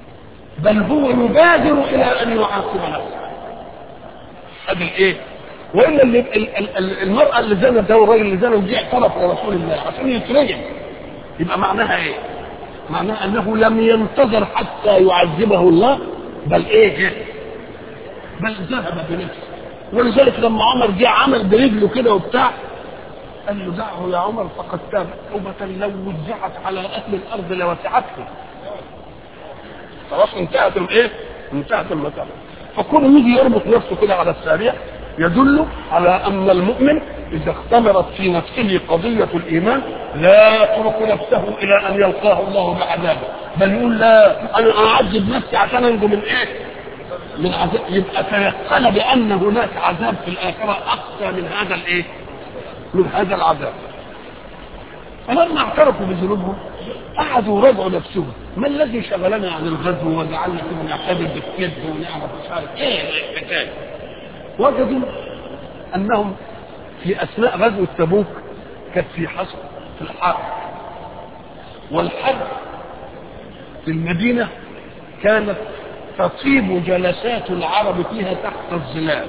بل هو يبادر إلى أن يعاقب نفسه هذا الإيه؟ والا اللي ال- ال- ال- المراه اللي زنت ده والراجل اللي زنى ودي اعترف لرسول الله عشان يترجم يبقى معناها ايه؟ معناها انه لم ينتظر حتى يعذبه الله بل ايه؟ بل ذهب بنفسه ولذلك لما عمر جه عمل برجله كده وبتاع قال له دعه يا عمر فقد تاب توبة لو وزعت على أهل الأرض لوسعتهم خلاص انتهت الايه؟ انتهت المسألة فكون يجي يربط نفسه كده على السريع يدل على أن المؤمن إذا اختمرت في نفسه قضية الإيمان لا يترك نفسه إلى أن يلقاه الله بعذابه بل يقول لا أنا أعذب نفسي عشان أنجو من إيه؟ من عذاب يبقى تيقن بأن هناك عذاب في الآخرة أقسى من هذا الإيه؟ من هذا العذاب فلما اعترفوا بذنوبهم قعدوا راجعوا نفسهم ما الذي شغلنا عن الغزو وجعلنا كنا نعتبر بالكذب ونعرف مش عارف ايه الحكايه وجدوا انهم في اثناء غزوه تبوك كانت في حصر في الحرب والحرب في المدينه كانت تطيب جلسات العرب فيها تحت الظلال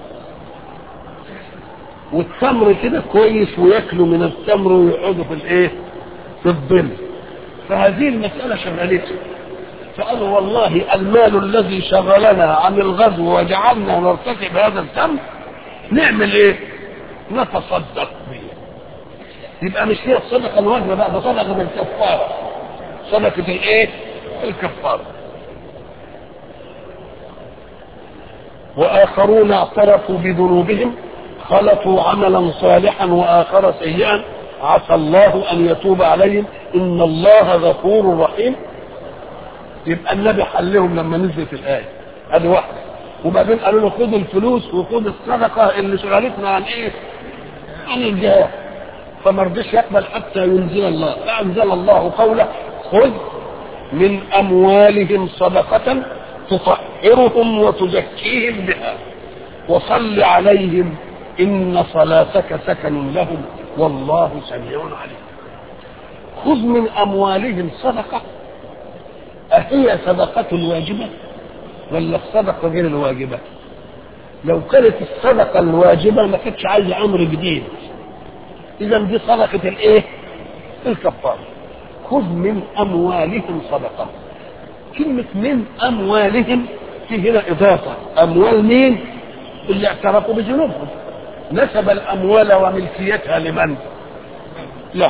والتمر كده كويس وياكلوا من التمر ويقعدوا في الايه في الظل فهذه المسألة شغلته فقالوا والله المال الذي شغلنا عن الغزو وجعلنا نرتكب هذا التمر نعمل ايه نتصدق به يبقى مش هي الصدقة الواجبة بقى ده صدقة الكفارة صدقة الايه الكفارة وآخرون اعترفوا بذنوبهم خلطوا عملا صالحا واخر سيئا عسى الله ان يتوب عليهم ان الله غفور رحيم يبقى النبي حلهم لما نزلت الايه ادي واحده وبعدين قالوا له خد الفلوس وخد الصدقه اللي شغلتنا عن ايه؟ عن الجهاد فما رضيش يقبل حتى ينزل الله فانزل الله قوله خذ من اموالهم صدقه تطهرهم وتزكيهم بها وصل عليهم إن صلاتك سكن لهم والله سميع عليم خذ من أموالهم صدقة أهي صدقة واجبة ولا الصدقة غير الواجبة لو كانت الصدقة الواجبة ما كانتش عايزة أمر جديد إذا دي صدقة الإيه؟ الكفارة خذ من أموالهم صدقة كلمة من أموالهم في هنا إضافة أموال مين؟ اللي اعترفوا بذنوبهم نسب الاموال وملكيتها لمن لا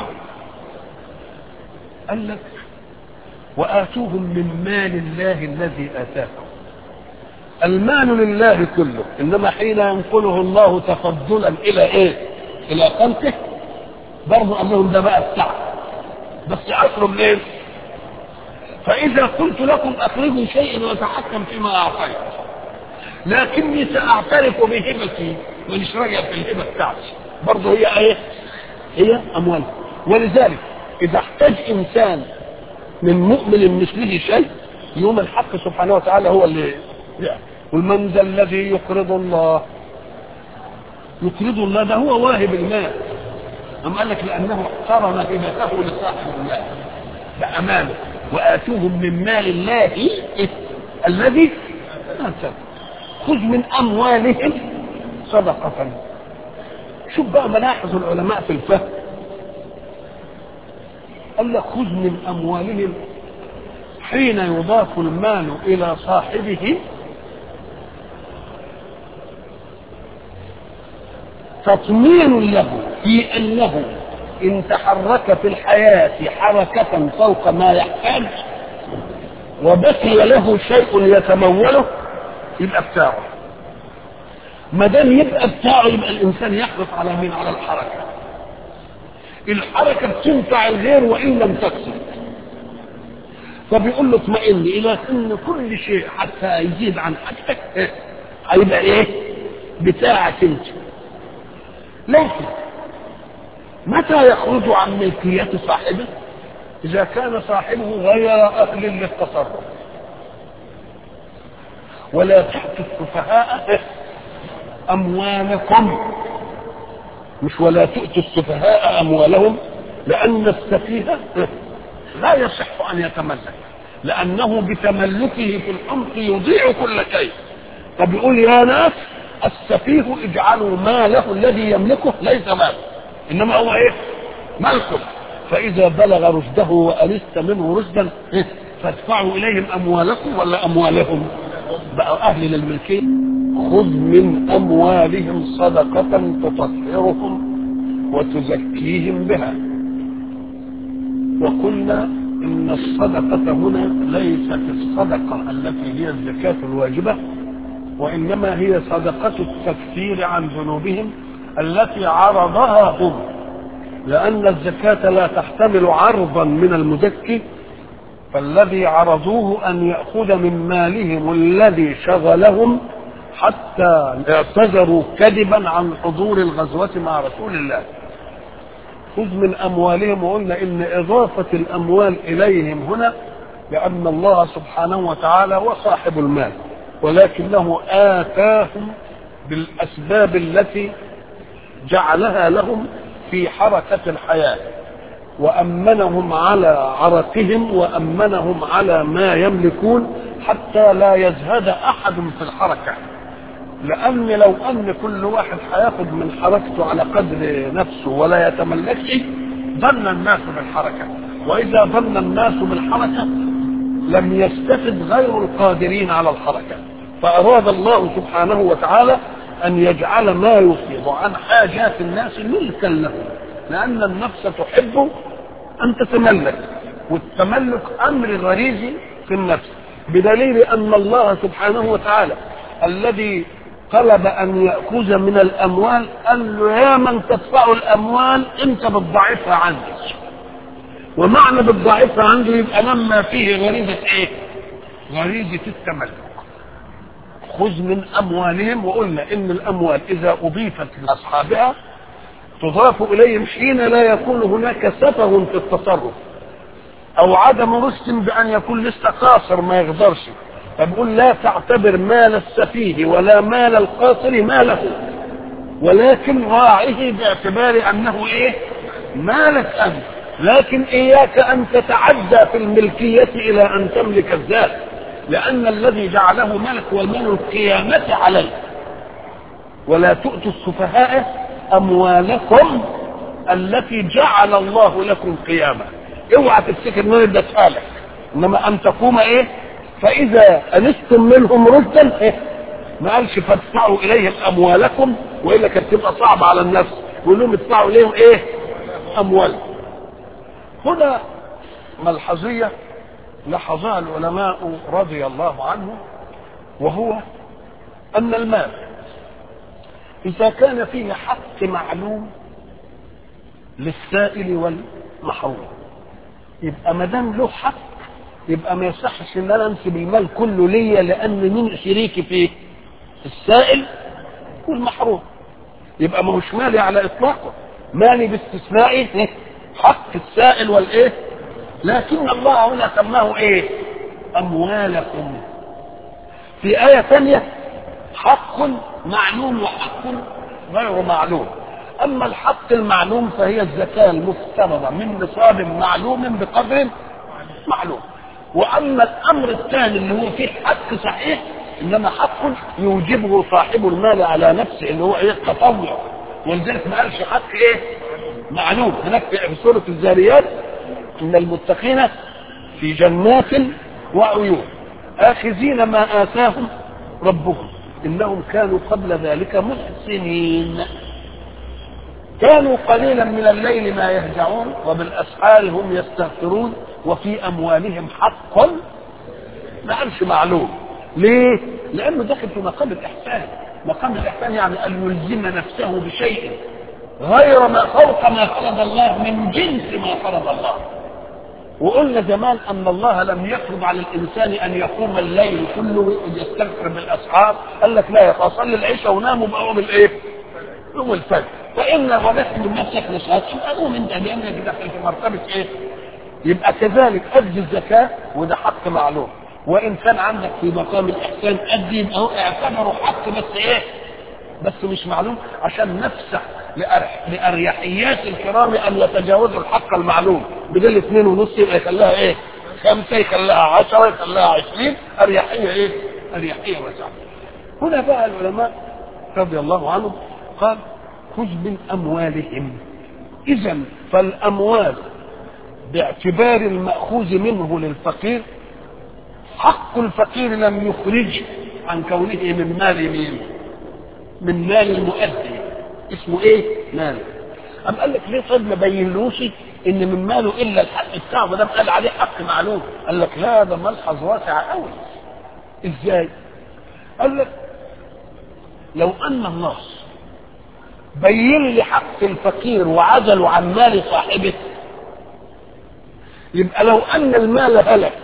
قال لك واتوهم من مال الله الذي اتاكم المال لله كله انما حين ينقله الله تفضلا الى ايه الى خلقه برضه قال لهم ده بقى بتاعكم بس عصر منين فاذا قلت لكم اخرجوا شيئا وتحكم فيما اعطيت لكني ساعترف بهبتي مانيش راجع في الهبه بتاعتي برضه هي ايه؟ هي اموال ولذلك اذا احتاج انسان من مؤمن مثله شيء يوم الحق سبحانه وتعالى هو اللي يعني والمن ذا الذي يقرض الله يقرض الله ده هو واهب المال أم قال لك لأنه اقترن هبته لصاحب المال بأمانه وآتوهم من مال الله الذي آتاكم خذ من أموالهم صدقة شوف بقى ملاحظ العلماء في الفهم قال لك خذ من أموالهم حين يضاف المال إلى صاحبه تطمين له في أنه إن تحرك في الحياة حركة فوق ما يحتاج وبقي له شيء يتموله يبقى بتاعه ما دام يبقى بتاعه يبقى الانسان يحرص على مين على الحركه الحركه بتنفع الغير وان لم تكسب فبيقول له اطمئن الى ان كل شيء حتى يزيد عن حاجتك هيبقى ايه بتاعك انت لكن متى يخرج عن ملكية صاحبه إذا كان صاحبه غير أهل للتصرف ولا تأتوا السفهاء أموالكم مش ولا تؤتوا السفهاء أموالهم لأن السفيه لا يصح أن يتملك لأنه بتملكه في الحمق يضيع كل شيء طب يقول يا ناس السفيه اجعلوا ماله الذي يملكه ليس ماله انما هو ايه ملكه فاذا بلغ رشده وانست منه رشدا إيه؟ فادفعوا اليهم اموالكم ولا اموالهم بقوا اهل للملكيه خذ من اموالهم صدقه تطهرهم وتزكيهم بها وقلنا ان الصدقه هنا ليست الصدقه التي هي الزكاه الواجبه وانما هي صدقه التكفير عن ذنوبهم التي عرضها هم لان الزكاه لا تحتمل عرضا من المزكي فالذي عرضوه ان ياخذ من مالهم الذي شغلهم حتى اعتذروا كذبا عن حضور الغزوه مع رسول الله خذ من اموالهم وقلنا ان اضافه الاموال اليهم هنا لان الله سبحانه وتعالى هو صاحب المال ولكنه اتاهم بالاسباب التي جعلها لهم في حركه الحياه وامنهم على عرقهم وامنهم على ما يملكون حتى لا يزهد احد في الحركه لان لو ان كل واحد هياخد من حركته على قدر نفسه ولا يتملكش ظن الناس بالحركه واذا ظن الناس بالحركه لم يستفد غير القادرين على الحركه فاراد الله سبحانه وتعالى ان يجعل ما يفيض عن حاجات الناس ملكا لهم لان النفس تحب ان تتملك والتملك امر غريزي في النفس بدليل ان الله سبحانه وتعالى الذي طلب ان ياخذ من الاموال قال له يا من تدفع الاموال انت بتضاعفها عندي ومعنى بتضاعفها عندي يبقى لما فيه غريزه ايه؟ غريزه التملك خذ من اموالهم وقلنا ان الاموال اذا اضيفت لاصحابها تضاف اليهم حين لا يكون هناك سفه في التصرف او عدم رشد بان يكون لسه قاصر ما يقدرش فبقول لا تعتبر مال السفيه ولا مال القاصر ماله ولكن راعه باعتبار انه ايه مالك انت لكن اياك ان تتعدى في الملكيه الى ان تملك الذات لان الذي جعله ملك هو المال القيامه عليه ولا تؤتوا السفهاء اموالكم التي جعل الله لكم قياما اوعى تفتكر ان ده لك انما ان تقوم ايه فاذا انستم منهم رشدا إيه؟ ما قالش فادفعوا اليهم اموالكم والا كانت تبقى صعبه على النفس يقول لهم ادفعوا اليهم ايه اموالكم هنا ملحظيه لاحظها العلماء رضي الله عنهم وهو ان المال اذا كان فيه حق معلوم للسائل والمحروم يبقى ما دام له حق يبقى ما يصحش ان انا انسب المال كله ليا لان مين شريكي فيه السائل والمحروم يبقى ما هوش مالي على اطلاقه مالي باستثناء حق السائل والايه لكن الله هنا سماه ايه اموالكم في آية ثانية حق معلوم وحق غير معلوم أما الحق المعلوم فهي الزكاة المفترضة من نصاب معلوم بقدر معلوم واما الامر الثاني اللي هو فيه حق صحيح انما حق يوجبه صاحب المال على نفسه اللي هو ايه التطوع ولذلك ما قالش حق ايه معلوم هناك في سوره الزاريات ان المتقين في جنات وعيون اخذين ما اتاهم ربهم انهم كانوا قبل ذلك محسنين كانوا قليلا من الليل ما يهجعون وبالاسحار هم يستغفرون وفي اموالهم حق ما قالش معلوم ليه؟ لانه داخل في مقام الاحسان مقام الاحسان يعني ان يلزم نفسه بشيء غير ما فوق ما فرض الله من جنس ما فرض الله وقلنا زمان ان الله لم يفرض على الانسان ان يقوم الليل كله يستغفر بالاسحار قال لك لا يا صلي العشاء ونام وبقوم الايه؟ يوم الفجر فان وجدت من نفسك نشاط قوم انت لانك داخل في مرتبه ايه؟ يبقى كذلك ادي الزكاه وده حق معلوم وان كان عندك في مقام الاحسان ادي يبقى هو اعتبره حق بس ايه؟ بس مش معلوم عشان نفسح لأرح... لاريحيات الكرام ان يتجاوزوا الحق المعلوم بدل اثنين ونص يبقى يخليها ايه؟ خمسه يخليها عشره يخليها عشرين اريحيه ايه؟ اريحيه واسعه. هنا بقى العلماء رضي الله عنه قال خذ من اموالهم اذا فالاموال باعتبار الماخوذ منه للفقير حق الفقير لم يخرج عن كونه من مال مين من مال المؤدي اسمه ايه مال أم قال لك ليه طيب ما بينلوش ان من ماله الا الحق بتاعه ما دام قال عليه حق معلوم قال لك لا ده ملحظ واسع قوي ازاي قال لك لو ان الله بين لي حق الفقير وعزله عن مال صاحبه يبقى لو ان المال هلك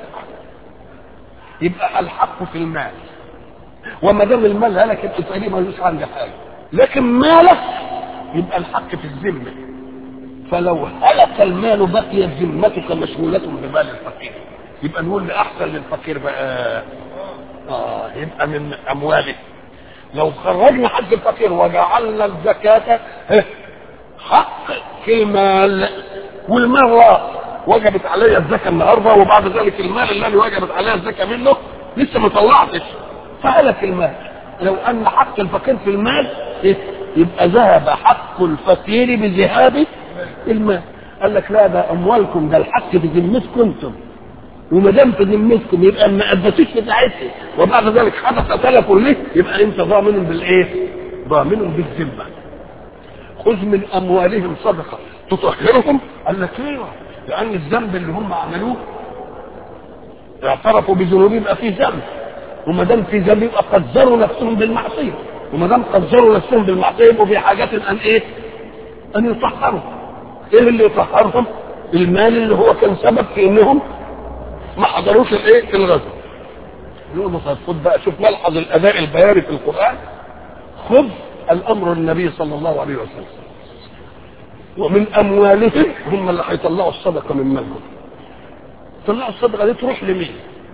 يبقى الحق في المال وما دام المال هلك يبقى الفقير ملوش عنده حاجه لكن مالك يبقى الحق في الذمه فلو هلك المال بقيت ذمتك مشغوله بمال الفقير يبقى نقول لاحسن للفقير بقى اه يبقى من امواله لو خرجنا حق الفقير وجعلنا الزكاة حق في المال والمال راح وجبت علي الزكاة النهاردة وبعد ذلك المال الذي وجبت عليه الزكاة منه لسه ما طلعتش فهلك المال لو أن حق الفقير في المال يبقى ذهب حق الفقير بذهاب المال قال لك لا ده أموالكم ده الحق في ذمتكم انتم وما دام في ذمتكم يبقى ما ادتوش بتاعتها وبعد ذلك حدث تلف ليه يبقى انت ضامن بالايه؟ ضامن بالذمه. خذ من اموالهم صدقه تطهرهم قال لك ايوه لان الذنب اللي هم عملوه اعترفوا بذنوبهم يبقى في ذنب وما دام في ذنب يبقى قدروا نفسهم بالمعصيه وما دام قدروا نفسهم بالمعصيه يبقوا في حاجات ان ايه؟ ان يطهروا. ايه اللي يطهرهم؟ المال اللي هو كان سبب في انهم ما حضروش الايه الغزو يقول له خد بقى شوف ملحظ الاداء البياني في القران خذ الامر النبي صلى الله عليه وسلم ومن اموالهم هم اللي هيطلعوا الصدقه من مالهم طلعوا الصدقه دي تروح لمين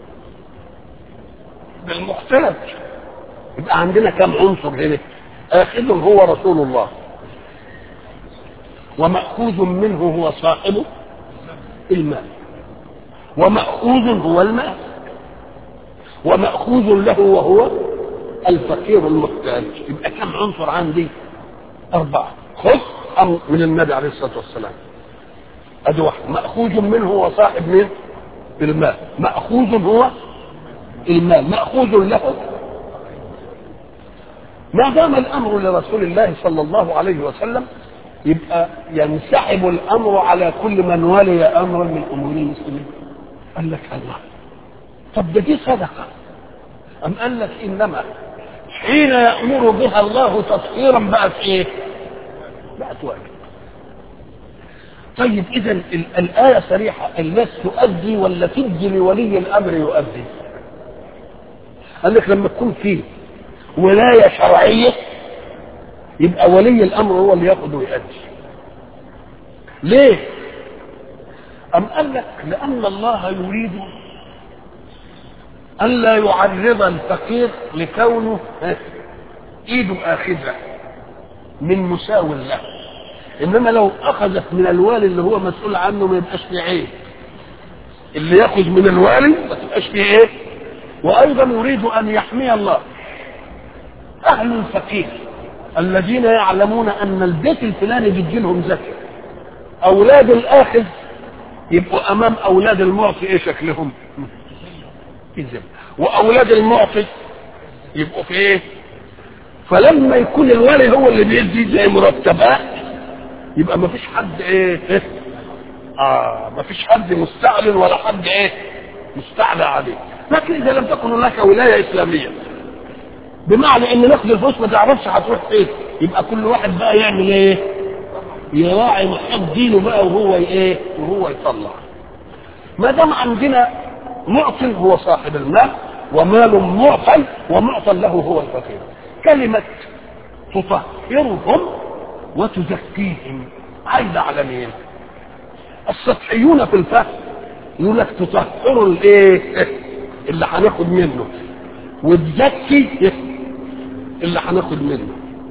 بالمحتاج يبقى عندنا كم عنصر هنا اخذهم هو رسول الله ومأخوذ منه هو صاحب المال ومأخوذ هو المال ومأخوذ له وهو الفقير المحتاج يبقى كم عنصر عندي أربعة خذ أمر من النبي عليه الصلاة والسلام أدي واحد مأخوذ منه هو صاحب من المال مأخوذ هو المال مأخوذ له ما دام الأمر لرسول الله صلى الله عليه وسلم يبقى ينسحب الأمر على كل من ولي أمرا من أمور المسلمين قال لك الله طب ده دي صدقه ام قال لك انما حين يامر بها الله تطهيرا بقت ايه بقت واجب طيب اذا الايه صريحه الناس تؤدي ولا تدي لولي الامر يؤدي قال لك لما تكون فيه ولايه شرعيه يبقى ولي الامر هو اللي ياخذ ويؤدي ليه أم قال لك لأن الله يريد ألا يعرض الفقير لكونه إيده آخذة من مساو له إنما لو أخذت من الوالي اللي هو مسؤول عنه ما يبقاش فيه عيب اللي يأخذ من الوالي ما تبقاش فيه إيه وأيضا يريد أن يحمي الله أهل الفقير الذين يعلمون أن البيت الفلاني بيجي لهم زكاة أولاد الآخذ يبقوا امام اولاد المعطي ايه شكلهم كذب واولاد المعطي يبقوا في ايه فلما يكون الولي هو اللي بيدي زي مرتبات يبقى ما فيش حد ايه, إيه؟ اه ما فيش حد مستعلن ولا حد ايه مستعلى عليه لكن اذا لم تكن هناك ولايه اسلاميه بمعنى ان ناخد الفلوس ما تعرفش هتروح فين يبقى كل واحد بقى يعمل ايه يراعي محب دينه بقى وهو ايه وهو يطلع ما دام عندنا معطي هو صاحب المال ومال معطى ومعطى له هو الفقير كلمة تطهرهم وتزكيهم عايزة على مين السطحيون في الفهم يقول لك تطهروا الايه اللي هناخد منه وتزكي اللي هناخد منه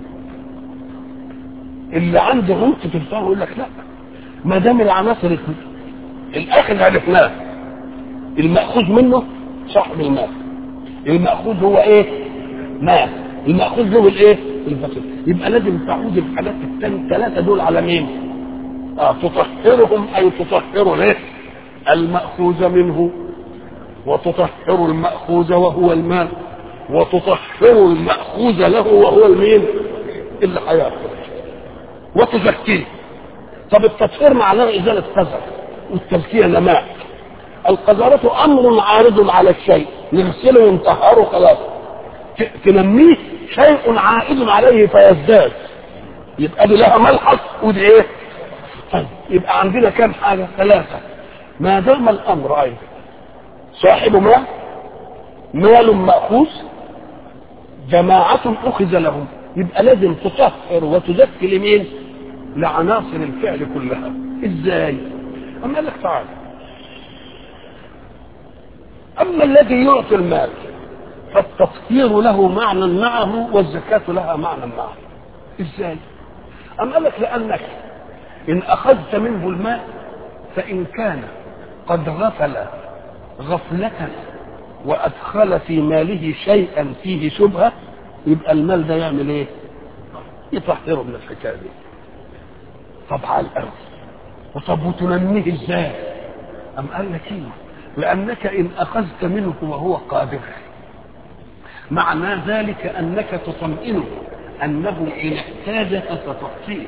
اللي عنده عمق في الفهم يقول لك لا ما دام العناصر الاخذ عرفناه الماخوذ منه صاحب المال الماخوذ هو ايه مال الماخوذ له الايه الفقير يبقى لازم تعود الحاجات الثلاثه دول على مين؟ اه تطهرهم اي تطهر له المأخوذ منه وتطهر المأخوذ وهو المال وتطهر المأخوذ له وهو المين؟ اللي هياكل وتزكيه طب التطهير معناه ازاله قذر والتزكيه نماء القذرة امر عارض على الشيء نغسله ونطهره خلاص تنميه شيء عائد عليه فيزداد يبقى دي لها ملحظ ودي ايه طيب يبقى عندنا كام حاجة ثلاثة ما دام الامر ايضا صاحب مال مال مأخوذ جماعة أخذ لهم يبقى لازم تطهر وتزكي لمين؟ لعناصر الفعل كلها ازاي؟ أما لك تعالى أما الذي يعطي المال فالتطهير له معنى معه والزكاة لها معنى معه ازاي؟ أم قال لك لأنك إن أخذت منه المال فإن كان قد غفل غفلة وأدخل في ماله شيئا فيه شبهة يبقى المال ده يعمل إيه؟ يطهره من الحكاية دي طب على الأرض وطب وتنميه إزاي؟ أم قال لك إيه؟ لأنك إن أخذت منه وهو قادر معنى ذلك أنك تطمئنه أنه إن احتاج ستعطيه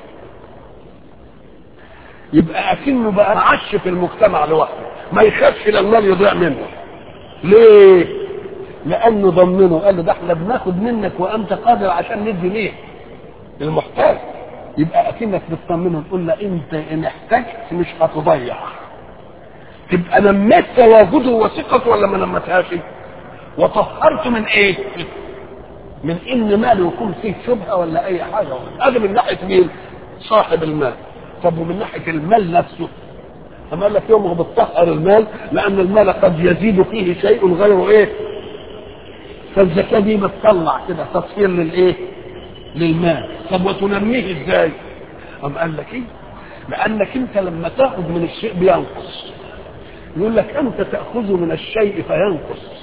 يبقى أكنه بقى معش في المجتمع لوحده ما يخافش المال يضيع منه ليه؟ لأنه ضمنه قال له ده احنا بناخد منك وأنت قادر عشان ندي ليه؟ المحتاج يبقى أكنك بتطمنه تقول له أنت إن احتجت مش هتضيع تبقى نميت تواجده وثقته ولا ما نمتهاش وطهرت من ايه من ان ماله يكون فيه شبهه ولا اي حاجه هذا من ناحيه مين صاحب المال طب ومن ناحيه المال نفسه أما قال لك يوم بتطهر المال لأن المال قد يزيد فيه شيء غير إيه؟ فالزكاة دي بتطلع كده تطهير للإيه؟ للمال، طب وتنميه إزاي؟ أم قال لك إيه؟ لأنك أنت لما تاخذ من الشيء بينقص. يقول لك أنت تأخذ من الشيء فينقص.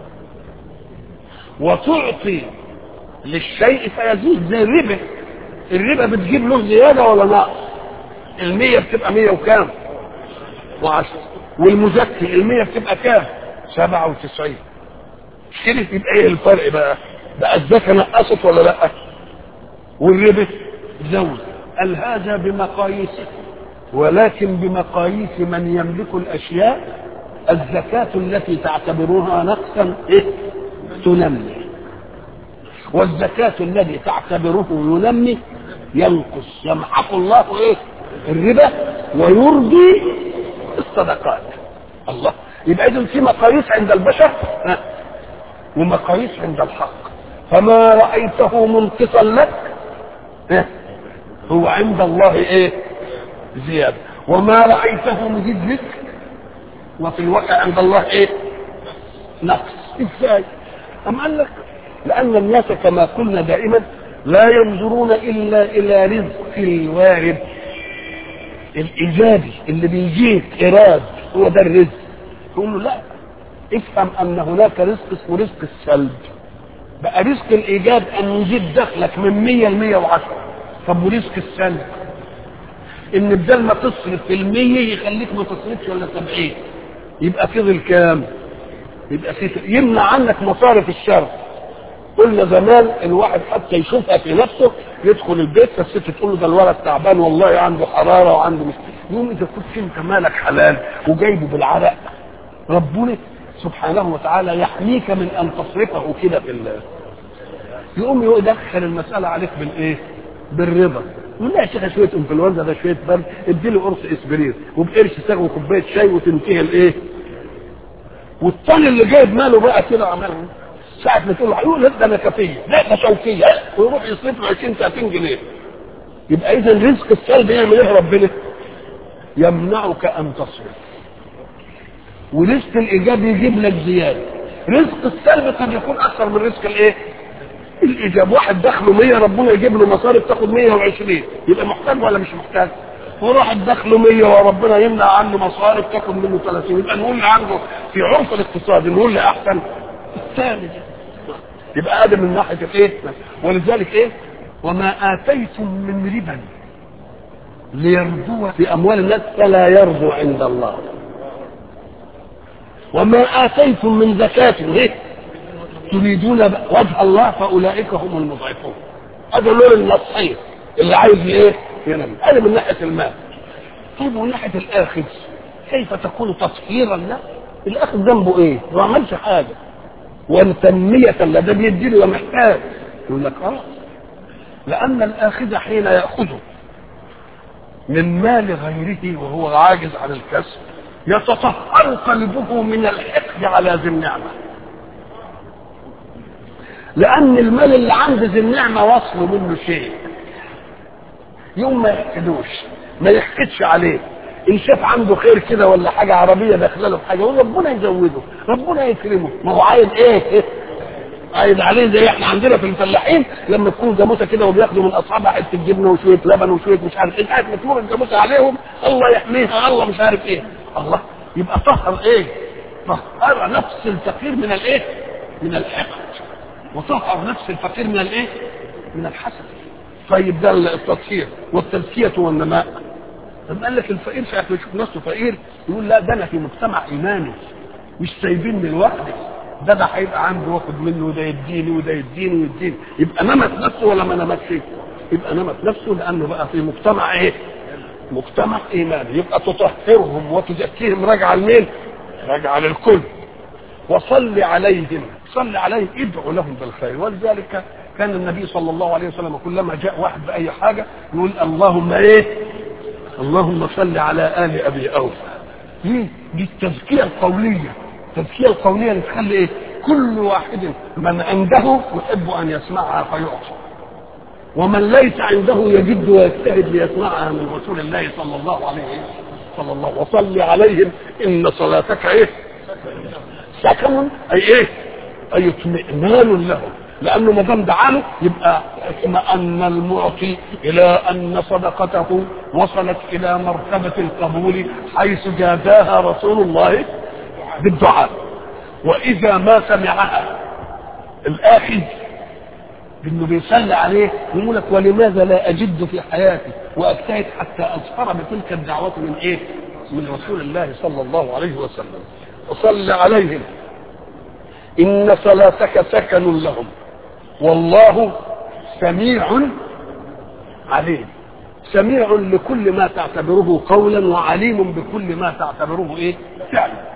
وتعطي للشيء فيزيد زي الربا. الربا بتجيب له زيادة ولا نقص؟ المية بتبقى مية وكام؟ وعشرة والمزكي المية بتبقى كام؟ سبعة وتسعين كده يبقى ايه الفرق بقى؟ بقى الزكاة نقصت ولا لا؟ والربا زود قال هذا بمقاييسه ولكن بمقاييس من يملك الاشياء الزكاة التي تعتبرها نقصا ايه؟ تنمي والزكاة الذي تعتبره ينمي ينقص يمحق الله ايه؟ الربا ويرضي الصدقات الله يبقى اذا في مقاييس عند البشر ها؟ ومقاييس عند الحق فما رايته منقصا لك ها؟ هو عند الله ايه زياده وما رايته مزيد لك وفي الواقع عند الله ايه نقص ازاي ام قال لك لان الناس كما قلنا دائما لا ينظرون الا الى رزق الوارد الايجابي اللي بيجيك ايراد هو ده الرزق تقول له لا افهم ان هناك رزق اسمه رزق السلب بقى رزق الايجاب ان يزيد دخلك من 100 ل 110 طب ورزق السلب ان بدل ما تصرف في المية يخليك ما تصرفش ولا 70 يبقى فضل كام؟ يبقى في يمنع عنك مصارف الشر قلنا زمان الواحد حتى يشوفها في نفسه يدخل البيت فالست تقول له ده الولد تعبان والله عنده حراره وعنده مش يوم اذا كنت انت مالك حلال وجايبه بالعرق ربنا سبحانه وتعالى يحميك من ان تصرفه كده في الله يقوم يدخل المساله عليك بالايه؟ بالرضا يقول لا يا شيخ شويه انفلونزا ده شويه برد ادي له قرص اسبرين وبقرش تاخد كوبايه شاي وتنتهي الايه؟ والتاني اللي جايب ماله بقى كده عمال ساعة ما تقول له يقول لا ده نكفية لا ده شوكية ويروح يصرف له 20 30 جنيه يبقى إذا رزق السلب يعمل إيه ربنا؟ يمنعك أن تصرف ورزق الإيجاب يجيب لك زيادة رزق السلب قد يكون أكثر من رزق الإيه؟ الإيجاب واحد دخله 100 ربنا يجيب له مصارف تاخد 120 يبقى محتاج ولا مش محتاج؟ وواحد دخله 100 وربنا يمنع عنه مصارف تاخد منه 30 يبقى نقول عنده في عرف الاقتصاد نقول له احسن الثاني يبقى ادم من ناحيه الايه ولذلك ايه وما آتيتم من ربا ليربو في أموال الناس فلا يربو عند الله وما آتيتم من زكاة ليه؟ تريدون وجه الله فأولئك هم المضعفون هذا نور النصير اللي عايز ايه؟ ينمي هذا من ناحية المال طيب ومن ناحية الآخذ كيف تكون تطهيرا له؟ الآخذ ذنبه ايه؟ ما عملش حاجة وتنمية له ده بيديله ومحتاج يقول لك اه لأن الآخذ حين يأخذه من مال غيره وهو عاجز عن الكسب يتطهر قلبه من الحقد على ذي النعمة لأن المال اللي عند ذي النعمة وصل منه شيء يوم ما يحقدوش ما يحقدش عليه ان شاف عنده خير كده ولا حاجه عربيه داخله له في حاجه يقول ربنا يزوده ربنا يكرمه ما هو عايز ايه عايز عليه زي احنا عندنا في الفلاحين لما تكون جاموسه كده وبياخدوا من اصحابها حته جبنه وشويه لبن وشويه مش عارف ايه قاعد متمر الجاموسه عليهم الله يحميها الله مش عارف ايه الله يبقى طهر ايه؟ طهر نفس الفقير من الايه؟ من الحقد وطهر نفس الفقير من الايه؟ من الحسد طيب ده التطهير والتزكيه والنماء طب قال لك الفقير ساعه ما يشوف نفسه فقير يقول لا ده انا في مجتمع ايماني مش سايبيني لوحدي ده ده هيبقى عنده واخد منه وده يديني وده يديني ويديني يبقى نمت نفسه ولا ما نمتش يبقى نمت نفسه لانه بقى في مجتمع ايه مجتمع ايماني يبقى تطهرهم وتزكيهم راجعه لمين راجعه للكل وصل عليهم صل عليهم ادعو لهم بالخير ولذلك كان النبي صلى الله عليه وسلم كلما جاء واحد باي حاجه يقول اللهم ايه اللهم صل على ال ابي اوفى ليه دي التزكيه القوليه التزكيه القوليه اللي تخلي ايه كل واحد من عنده يحب ان يسمعها فيعطي ومن ليس عنده يجد ويجتهد ليسمعها من رسول الله صلى الله عليه صلى الله وصل عليهم ان صلاتك ايه سكن اي ايه اي اطمئنان لهم لانه ما دام دعاله يبقى اطمأن المعطي الى ان صدقته وصلت الى مرتبه القبول حيث جازاها رسول الله بالدعاء واذا ما سمعها الاخذ انه بيصلي عليه يقول لك ولماذا لا اجد في حياتي واجتهد حتى اظفر بتلك الدعوات من ايه؟ من رسول الله صلى الله عليه وسلم وصل عليهم ان صلاتك سكن لهم والله سميع عليم سميع لكل ما تعتبره قولا وعليم بكل ما تعتبره ايه فعلا